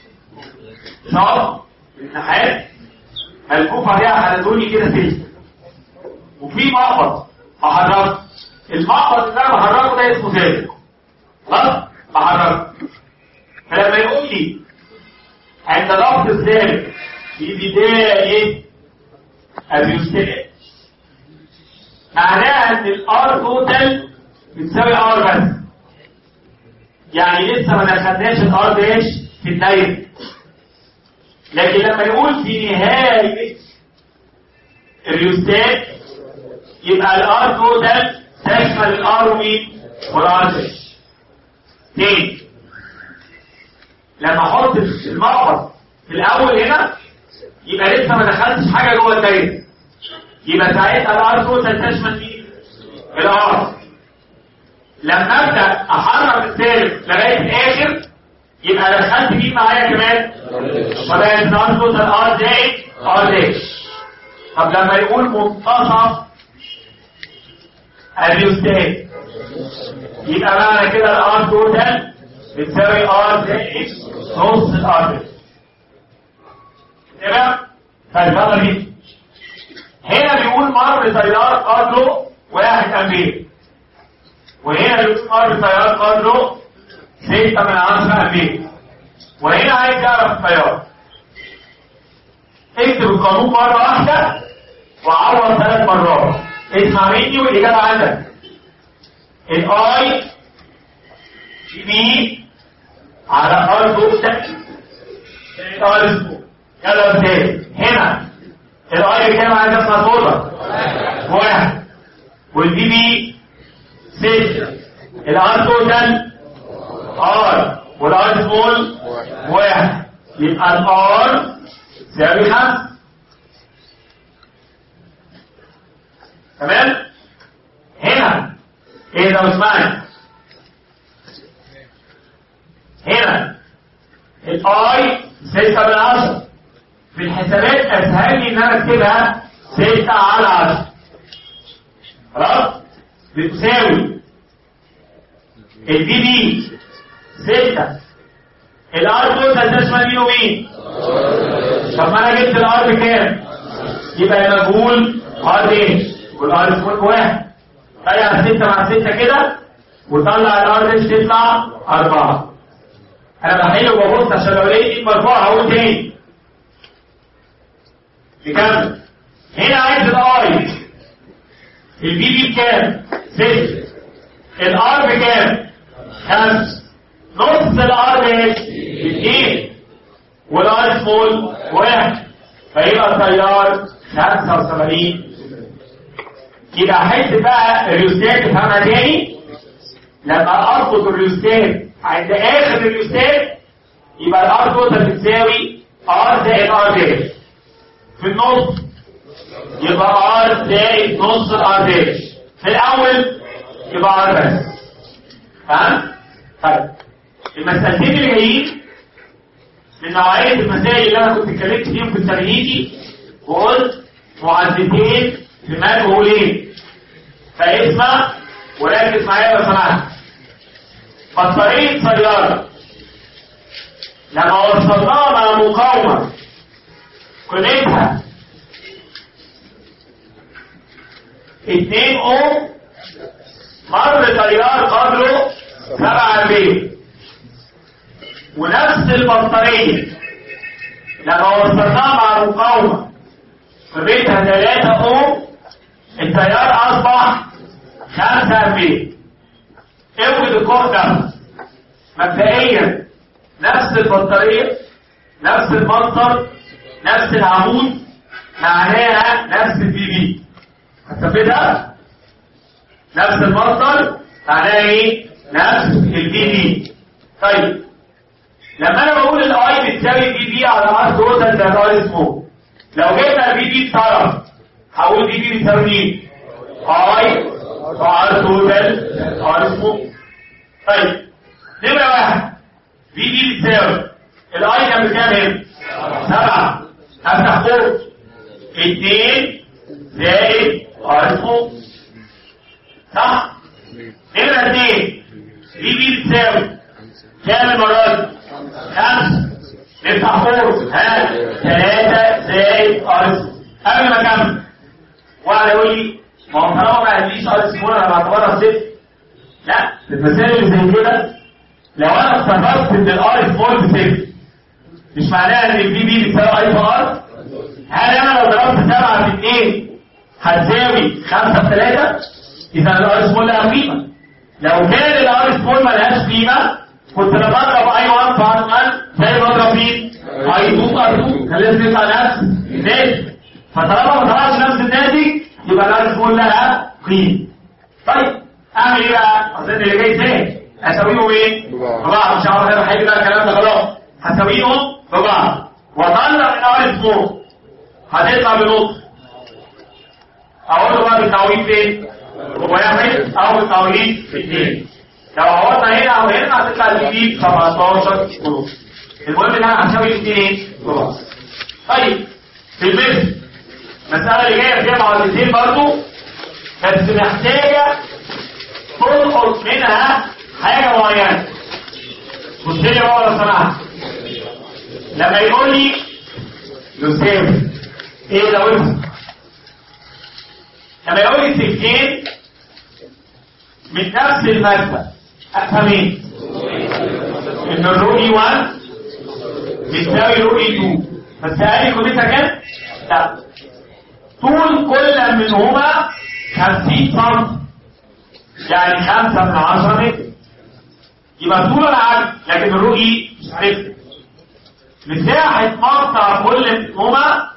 Speaker 1: شاط النحاس ملفوف عليها حلزوني كده سلك وفي مقبض احركه المقبض اللي انا بحركه ده اسمه سابق خلاص بحركه فلما يقول لي عند ضغط السابق في بداية الريوستات معناها ان الار توتال بتساوي ار بس يعني لسه ما دخلناش الار داش في الدايره لكن لما يقول في نهاية الريوستات يبقى الار توتال تشمل الار ومين والار داش تاني لما احط المقبض في الاول هنا يبقى لسه ما دخلتش حاجه جوه الدايره يبقى ساعتها الار توتال تشمل مين الار لما ابدا احرك الثالث لغايه الاخر يبقى دخلت مين معايا كمان فبقت الار توتال ار زائد ار داش طب لما يقول منتصف الريوستات يبقى معنى كده الار توتال بتساوي ار زائد نص الار داش تمام فالفضل دي هنا بيقول مر تيار قدره واحد امبير وهنا بيقول مر تيار قدره ستة من عشرة امبير وهنا عايز يعرف التيار اكتب القانون مرة واحدة وعوض ثلاث مرات اسمع مني والإجابة عندك الاي في بي على ار توتال ار اسمه يلا ازاي هنا الاي كام عايز اسمع صوتك واحد والبي بي ستة الار توتال ار والار سمول واحد يبقى الار تساوي خمسة تمام هنا ايه ده اسمعني هنا الاي ستة من عشرة في الحسابات اسهل لي ان انا اكتبها ستة على عشرة خلاص بتساوي البي بي ستة الار توتال تشمل مين ومين طب ما انا جبت الار بكام يبقى مجهول ار ايه والار سكوير واحد طلع ستة مع ستة كده وطلع الار دي تطلع أربعة أنا بحل وببص عشان لو لقيت ايد مرفوعة هقول تاني نكمل هنا عايز الاي البي بي بكام؟ ستة الار بكام؟ خمسة نص الار داش اثنين والار سمول واحد فيبقى التيار 75 يبقى احس بقى الريوستات تفهمها تاني لما اربط الريوستات عند اخر الريوستات يبقى الار توتال بتساوي ار زائد ار داش في النص يبقى ار زائد نص الار داش في الاول يبقى ار بس فاهم؟ طيب المسألتين اللي جايين من نوعية المسائل اللي انا كنت اتكلمت فيهم في التمهيدي وقلت معدتين في مجهولين فاسمع وركز معايا لو سمحت بطارية سيارة لما وصلناها مع مقاومة قيمتها 2 اوم مر تيار قدره 7 امبير ونفس البطارية لما وصلناها مع المقاومة فبيتها 3 اوم التيار اصبح 5 امبير اوجد القوة ده مبدئيا نفس البطارية نفس المنطر نفس العمود معناها نفس البي بي هتثبتها نفس المنطر معناها ايه نفس البي بي طيب لما انا بقول الاي بتساوي بي بي على ار توتال ده ده اسمه لو جبنا البي بي بطرف هقول بي بي بتساوي مين اي ار توتال ار اسمه طيب نمرة واحد بي بي بتساوي الاي كان بكام هنا؟ سبعة افتح فوق اتنين زائد ار اسمه صح؟ نمرة اتنين بي بي بتساوي كام المرة دي؟ خمسة نفتح فوق ها ثلاثة زائد ار اسمه قبل ما اكمل واحد يقول لي ما هو طالما ما عنديش ار اسمه انا بعتبرها صفر لا في المسائل اللي زي كده لو انا افتكرت ان الار سمول بصفر مش معناها ان البي بي بتساوي اي في ار هل انا لو ضربت 7 في 2 هتساوي 5 في 3 اذا الار سمول لها قيمه لو كان الار سمول ملهاش قيمه كنت انا بضرب اي 1 في ار 1 زي بضرب مين؟ اي 2 في ار 2 كان لازم يطلع نفس الناتج فطالما ما طلعش نفس الناتج يبقى الار سمول لها قيمه طيب اعمل ايه بقى؟ اظن اللي جاي تاني اساويهم ايه؟
Speaker 3: ببعض.
Speaker 1: ببعض مش عارف انا هيجي بقى الكلام ده خلاص هساويهم ببعض واطلع من ار سمول هتطلع بنص اقول له بقى بالتعويض فين؟ واحد او بالتعويض في اثنين لو عوضنا هنا او هنا هتطلع الجديد 17 ونص المهم ان انا هساوي الاثنين ببعض طيب في المثل المسألة اللي جاية فيها معادلتين برضو بس محتاجة تلقط منها حاجة معينة بص لي بقى لو سمحت لما يقول لي يساوي ايه لو انت لما يقول لي سكين من نفس المادة افهم ايه؟ ان الرؤي 1 بتساوي رؤي 2 بس قال لي قيمتها كام؟ لا طول كل منهما 50 سم يعني 5 من 10 متر يبقى طول العرض لكن الرؤي مش عارف مساحة مقطع كل منهما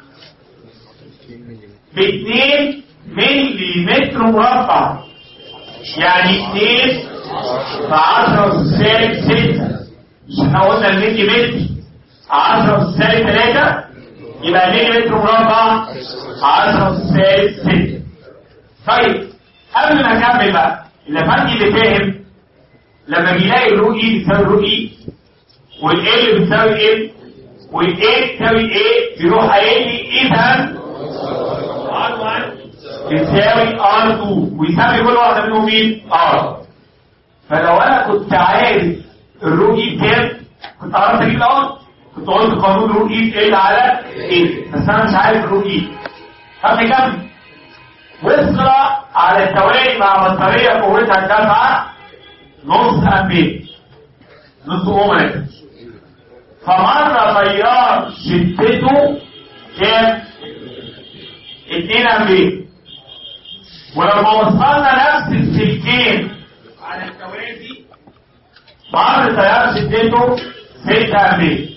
Speaker 1: ب 2 ملي متر مربع يعني 2 في 10 سالب 6 مش احنا قلنا الملي متر 10 سالب 3 يبقى ملي متر مربع 10 سالب 6 طيب قبل ما اكمل بقى اللي اللي فاهم لما بيلاقي الرو اي بتساوي الرو اي والال بتساوي ال والاي بتساوي ايه بيروح قايل لي اذا ار1 بتساوي ار2 ويساوي كل واحده منهم مين ار فلو انا كنت عارف الرو اي بكام كنت عرفت اجيب الار كنت قلت قانون الرو اي بتقل على ايه بس انا مش عارف الرو اي طب نكمل وصل على التوالي مع بطارية قوتها الدفعة نص أمبير نص أوم فمر تيار شدته كام؟ 2 أمبير ولما وصلنا نفس السلكين على التوالي مر تيار شدته 6 أمبير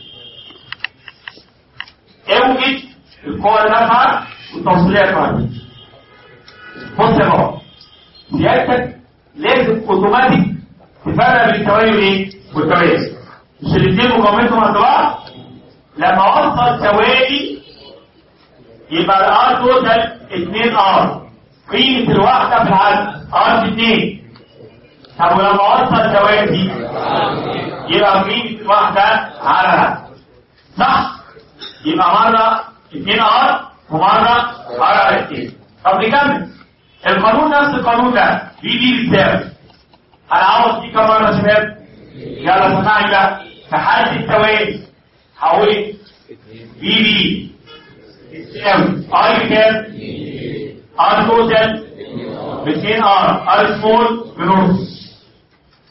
Speaker 1: اوجد القوة الدفعة والتوصيلية الكهربائية بص يا بابا سيادتك لازم اوتوماتيك تفرق بين التوالي والايه والتوالي مش الاثنين مقاومتهم قد بعض لما اوصل توالي يبقى الار توتال 2 ار قيمه الواحده في العدد ار 2 طب ولما اوصل توالي يبقى قيمه الواحده على العدد صح يبقى مره 2 ار ومره ار على 2 طب نكمل القانون نفس القانون ده دي دي بتساوي هنعوض دي كم مره يا شباب يلا سمعني بقى في حاله التوالي هقول بي بي بتساوي اي بكام؟ ار توتال ب 2 ار ار سمول بنص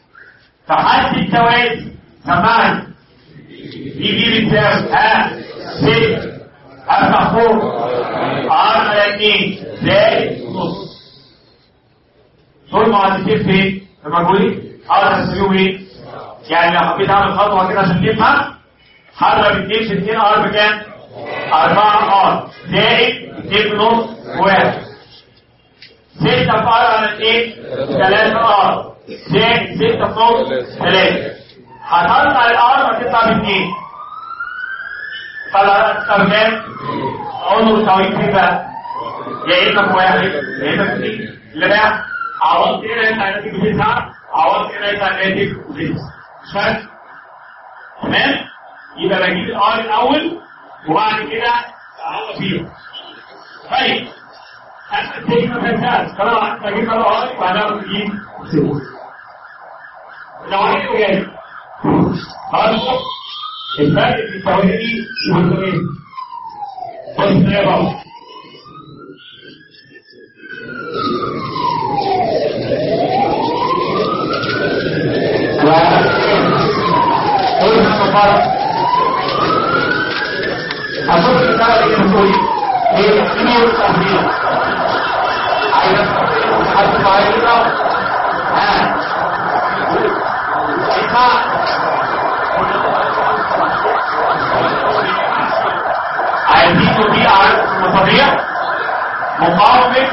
Speaker 1: في حاله التوالي سمعني بي بي بتساوي ها ستة ارفع فوق ار على اتنين زائد نص دول معادلتين فين؟ في مجهولي اقدر اسميهم ايه؟ يعني لو حبيت اعمل خطوه كده عشان تفهم هضرب 2 في 2 ار بكام؟ 4 ار زائد 2 في نص واحد 6 في ار على 2 3 ار زائد 6 في نص 3 هتطلع الار هتطلع ب 2 طلع طب كام؟ اقول له مساويين فين بقى؟ يا اما بواحد يا اما باثنين اللي بقى عوضت هنا يطلع ناتج بتسعه عوضت هنا يطلع ناتج بتسعه مش فاهم؟ تمام؟ يبقى بجيب الار الاول وبعد كده اعوض فيهم طيب انا تيجي مثلا خلاص بجيب الار وبعدها بجيب لو عايز جاي خلاص الفرق في التوالي والتوالي بص يا بابا قلت الصفارة أقول لك تعالى يا مسؤولي هي تحكيمية والتحضير عايز حد معايا ها اسمع عايزين نبيع على المصابيح مقاومة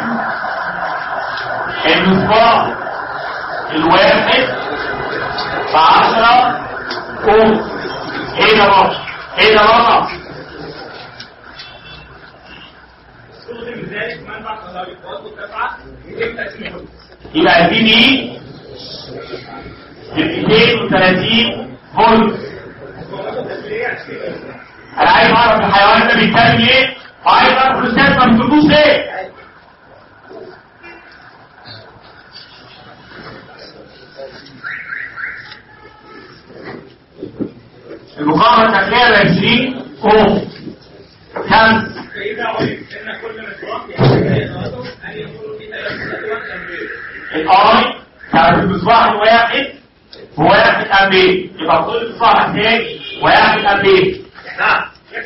Speaker 1: المصباح الواحد بعشرة اوم ايه ده بابا ايه ده بابا يبقى عايزين ايه 230 فولت انا عايز اعرف الحيوان ده بيتكلم ايه وعايز اعرف الاستاذ ما بتقولوش ايه المقاومة التقلية ب 20 اوم خمس الاي كان المصباح الواحد بواحد امبير يبقى كل مصباح محتاج واحد امبير نعم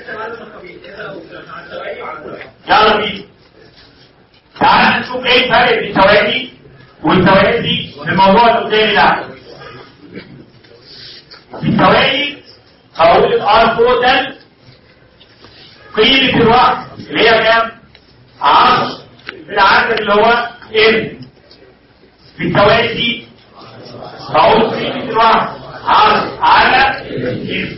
Speaker 1: يلا بينا تعال نشوف ايه الفرق بين التوالي والتوازي في الموضوع اللي قدامي ده في التوالي هقول الار توتال قيمة الوقت اللي هي كام؟ 10 في العدد اللي هو ام في التوازي هقول قيمة الوقت 10 على ام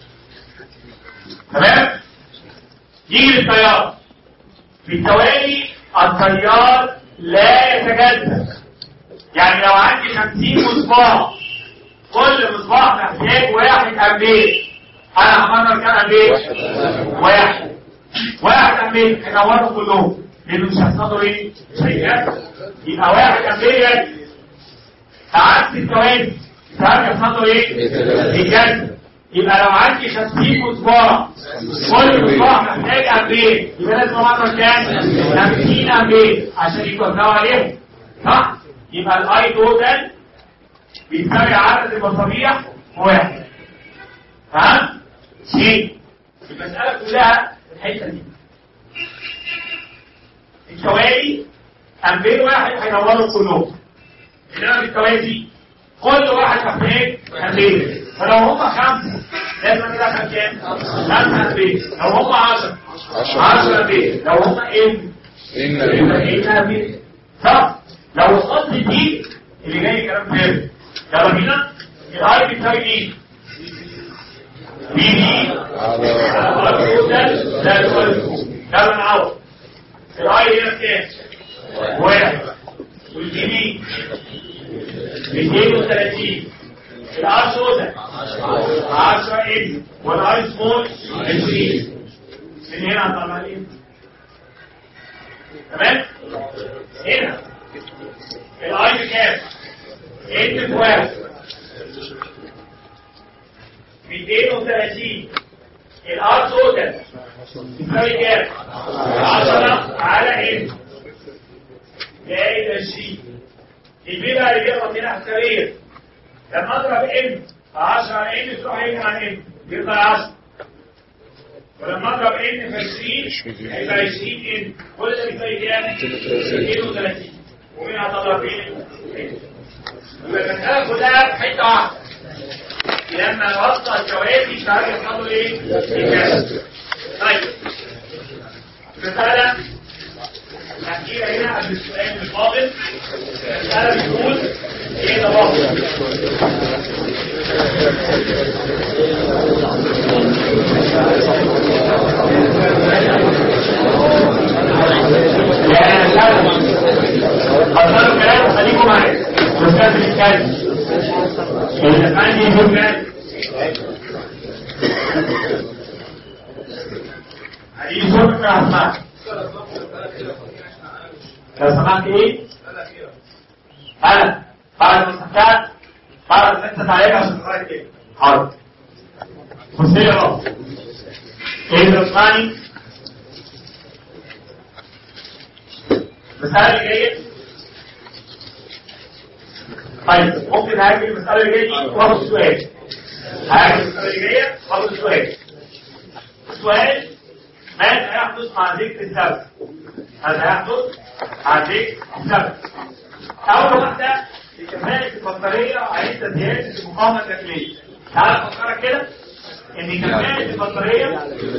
Speaker 1: تمام؟ يجي للتيار في التوالي التيار لا يتجدد يعني لو عندي 50 مصباح كل مصباح محتاج واحد امبير انا همرر كام امبير واحد واحد امبير هنورهم كلهم لانه مش هيحصلوا ايه شيئات يبقى واحد امبير يجي عكس التوازي ساعات يحصلوا ايه يتجدد يبقى لو عندي 50 مصباح كل مصباح محتاج امبير يبقى لازم امرر كام 50 امبير عشان يتوزعوا عليهم صح يبقى الاي توتال بيساوي عدد المصابيح واحد ها شيء المسألة كلها في الحتة دي التوالي أمبير واحد هينوروا كلهم إنما بالتوازي كل واحد محتاج أمبير فلو هم خمسة لازم كده كام كام؟ خمسة أمبير لو هم عشرة عشرة أمبير لو هم إم يبقى إيه أمبير صح؟ لو الخط دي اللي جاي كلام فارغ يلا بينا الاي بتساوي ايه بي دي على توتال لا تساوي يلا نعوض الاي هنا كام واحد والبي دي 230 الار توتال 10 ام والاي سمول 20 من هنا هنطلع ايه تمام هنا الاي بكام انت واحد 230 الار توتال يساوي كام 10 على ان زائد 20 البي بقى اللي بيغلط هنا احتريه لما اضرب ان 10 على ان تروح هنا على ان يطلع 10 ولما اضرب ان في 20 هيبقى 20 ان كل ده بيساوي كام؟ 32 ومنها تضرب ايه؟ يبقى المسألة كلها في حتة واحدة لما نوصل الجواب مش عارف يحصل له ايه؟ الكسر طيب مسألة أخيرة هنا قبل السؤال الفاضل مسألة بتقول ايه ده واضح خلصانوا الكلام خليكم معايا واستاذ الكلام اللي عندي جملة هذه جملة اسمع لو سمحت ايه؟ انا بعد ما سمعت بعد ما انت تعالى عشان تقرا كده حاضر بص لي يا رب ايه اللي اسمعني المسألة اللي جاية طيب ممكن هاجي المسألة اللي جاية دي واخد سؤال هاجي المسألة اللي جاية واخد سؤال السؤال ماذا يحدث مع ذكر السبب ماذا يحدث مع ذكر السبب أول واحدة الكفاءة البطارية عايزة زيادة المقاومة الداخلية تعال أفكرك كده إن كفاءة البطارية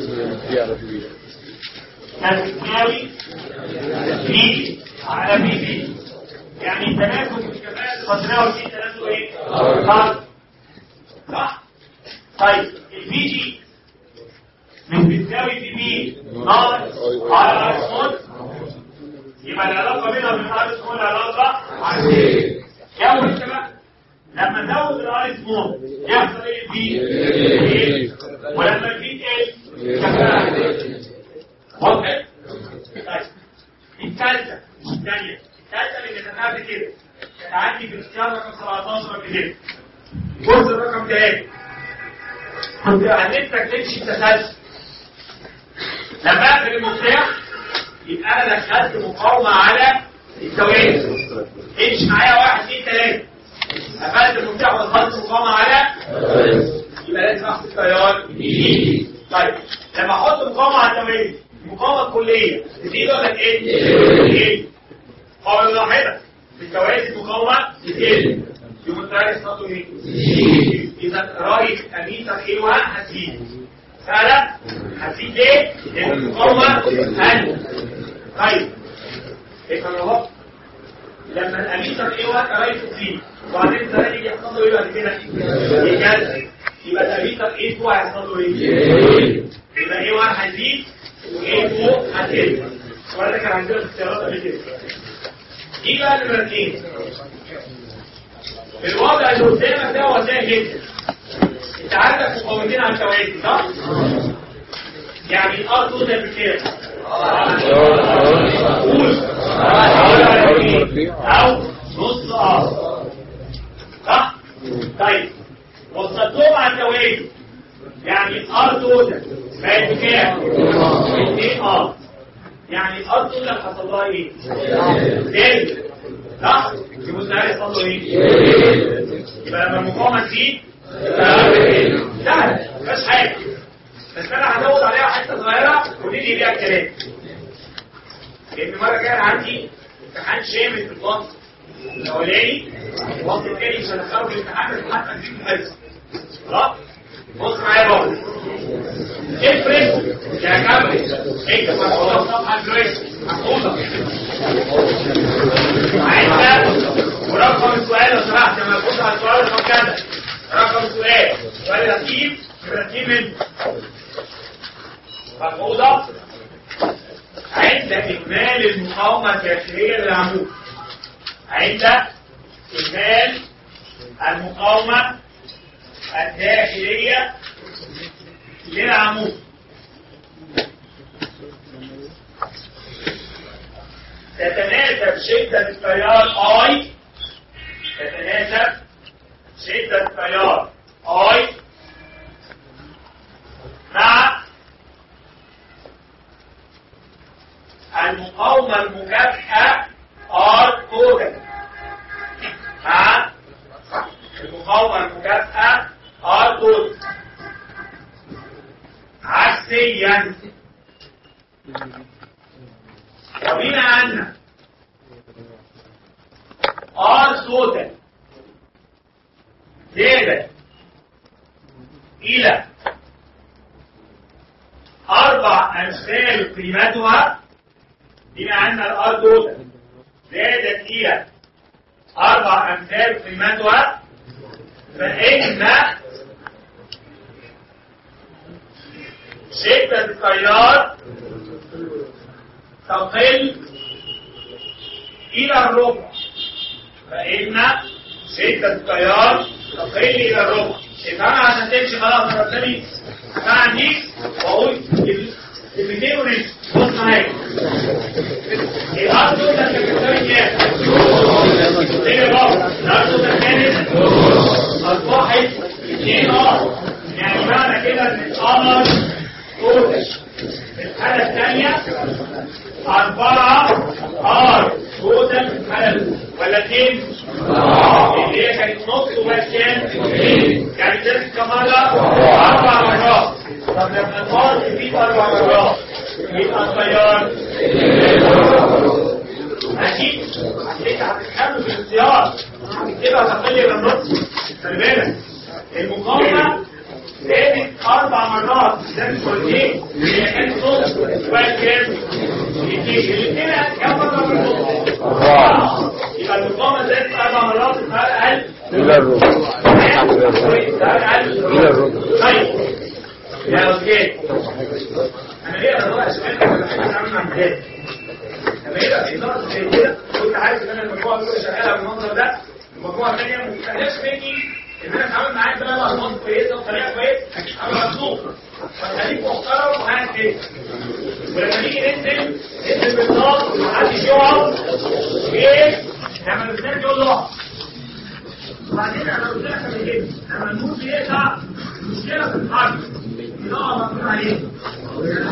Speaker 1: كانت بتساوي بي على بي بي يعني تناسب الكفاءة البطارية والبي تناسب ايه؟ صح صح طيب البي جي مش بتساوي بي بي ناقص على ار سمول يبقى العلاقة بينها وبين ار سمول علاقة عكسية يا انت بقى لما نزود الار سمول يحصل ايه بي ولما البي ايه كفاءة واضح؟ طيب الثالثة الثانية الثالثة اللي كتبناها قبل كده كان عندي في الاختيار رقم 17 قبل كده بص الرقم ثلاثة كنت علمتك تمشي التسلسل لما اقفل المفتاح يبقى انا دخلت مقاومة على التوازي امشي معايا واحد اثنين ثلاثة قفلت المفتاح ودخلت مقاومة على يبقى لازم اخد التيار طيب لما احط مقاومة على التوازي المقاومة الكلية تزيد ولا تقل؟ تقل قاومة واحدة في التوازي المقاومة تقل يبقى التيار يصطادوا ايه؟ إذا رأي أميتر حلوة هتزيد فعلا هتزيد ليه؟ لأن المقاومة هل طيب افهم اهو لما الأميتر حلوة قرايته تزيد وبعدين الزرار يجي يحصل له ايه بعد كده؟ يجلد يبقى الأميتر ايه فوق هيحصل له ايه؟ يبقى ايه واحد هيزيد وايه فوق هتقل ولا كان عندنا اختيارات قبل كده دي بقى نمرتين الوضع اللي قدامك ده هو سهل جدا انت عندك مقاومتين على التوازي صح؟ يعني الار توتال بكام؟ قول او نص ار صح؟ طيب وصلتهم على التوازي يعني الار توتال بقت بكام؟ 2 ار يعني الار توتال حصل لها ايه؟ زاد صح؟ يبقى السعر يحصل له ايه؟ يبقى لما المقاومه تزيد سهل مفيهاش حاجه بس انا هزود عليها حته صغيره ونيجي بيها الكلام لان المره الجايه انا عندي امتحان شامل في الوقت الاولاني الوقت الثاني مش هدخله في الامتحان بس حتى تجيب الحفظ خلاص بص معايا بقى افرض يا كامل انت محفوظه في صفحه جويس محفوظه عايز ورقم السؤال لو سمحت لما تبص على السؤال رقم كذا رقم السؤال سؤال رتيب رتيب من محفوظه عند اكمال المقاومه الداخليه للعمود عند اكمال المقاومه الداخليه للعمود تتناسب شدة التيار I تتناسب شدة التيار I مع المقاومة المكافئة R total مع المقاومة المكافئة R total عكسيا ار توتال زائد الى اربع امثال قيمتها بما ان الار توتال زادت الى اربع امثال قيمتها فان شدة التيار تقل إلى الربع فإن شدة التيار تقل إلى الربع يبقى أنا عشان تمشي خلاص أنا قدامي بتاع دي وأقول الاثنين ونص بص معايا الأرض ده كانت بتساوي كام؟ ايه الربع؟ الأرض ده كانت أصبحت 2 ار يعني معنى كده إن القمر توتال الحالة الثانية أربعة آر توتال في الحالة الأولى ولا اثنين؟ اللي هي كانت نص وبقت كام؟ كانت ثلاث كمالة أربع مرات طب لما الآر تزيد أربع مرات يبقى التيار أكيد أكيد هتتحمل في الاختيار هتكتبها تقل إلى النص خلي بالك المقاومة زادت أربع مرات زادت مرتين هي كانت نص وبقت كام؟ الاثنين الاثنين كام مرة من النص؟ أربعة يبقى المقاومة زادت أربع مرات الفرق أقل
Speaker 4: إلى الربع
Speaker 1: الفرق أقل
Speaker 4: إلى الربع
Speaker 1: طيب يا أستاذ أنا ليه أنا بقى سؤال ولا حاجة أعمل مع مجال لما يبقى إدارة زي كده كنت عارف إن أنا المجموعة الأولى شغالة بالمنظر ده المجموعة الثانية ما تستهدفش مني إن أنا أتعامل معاك بقى بألفاظ كويسة وطريقة كويسة أنا مبسوط فخليك محترم وقاعد كده ولما نيجي ننزل ننزل بالنار ومحدش يقعد إيه؟ لما الإنسان يقول له اقعد. وبعدين أنا قلت لك قبل كده لما النور بيقطع مشكلة في الحرب يقع مقطوع عليه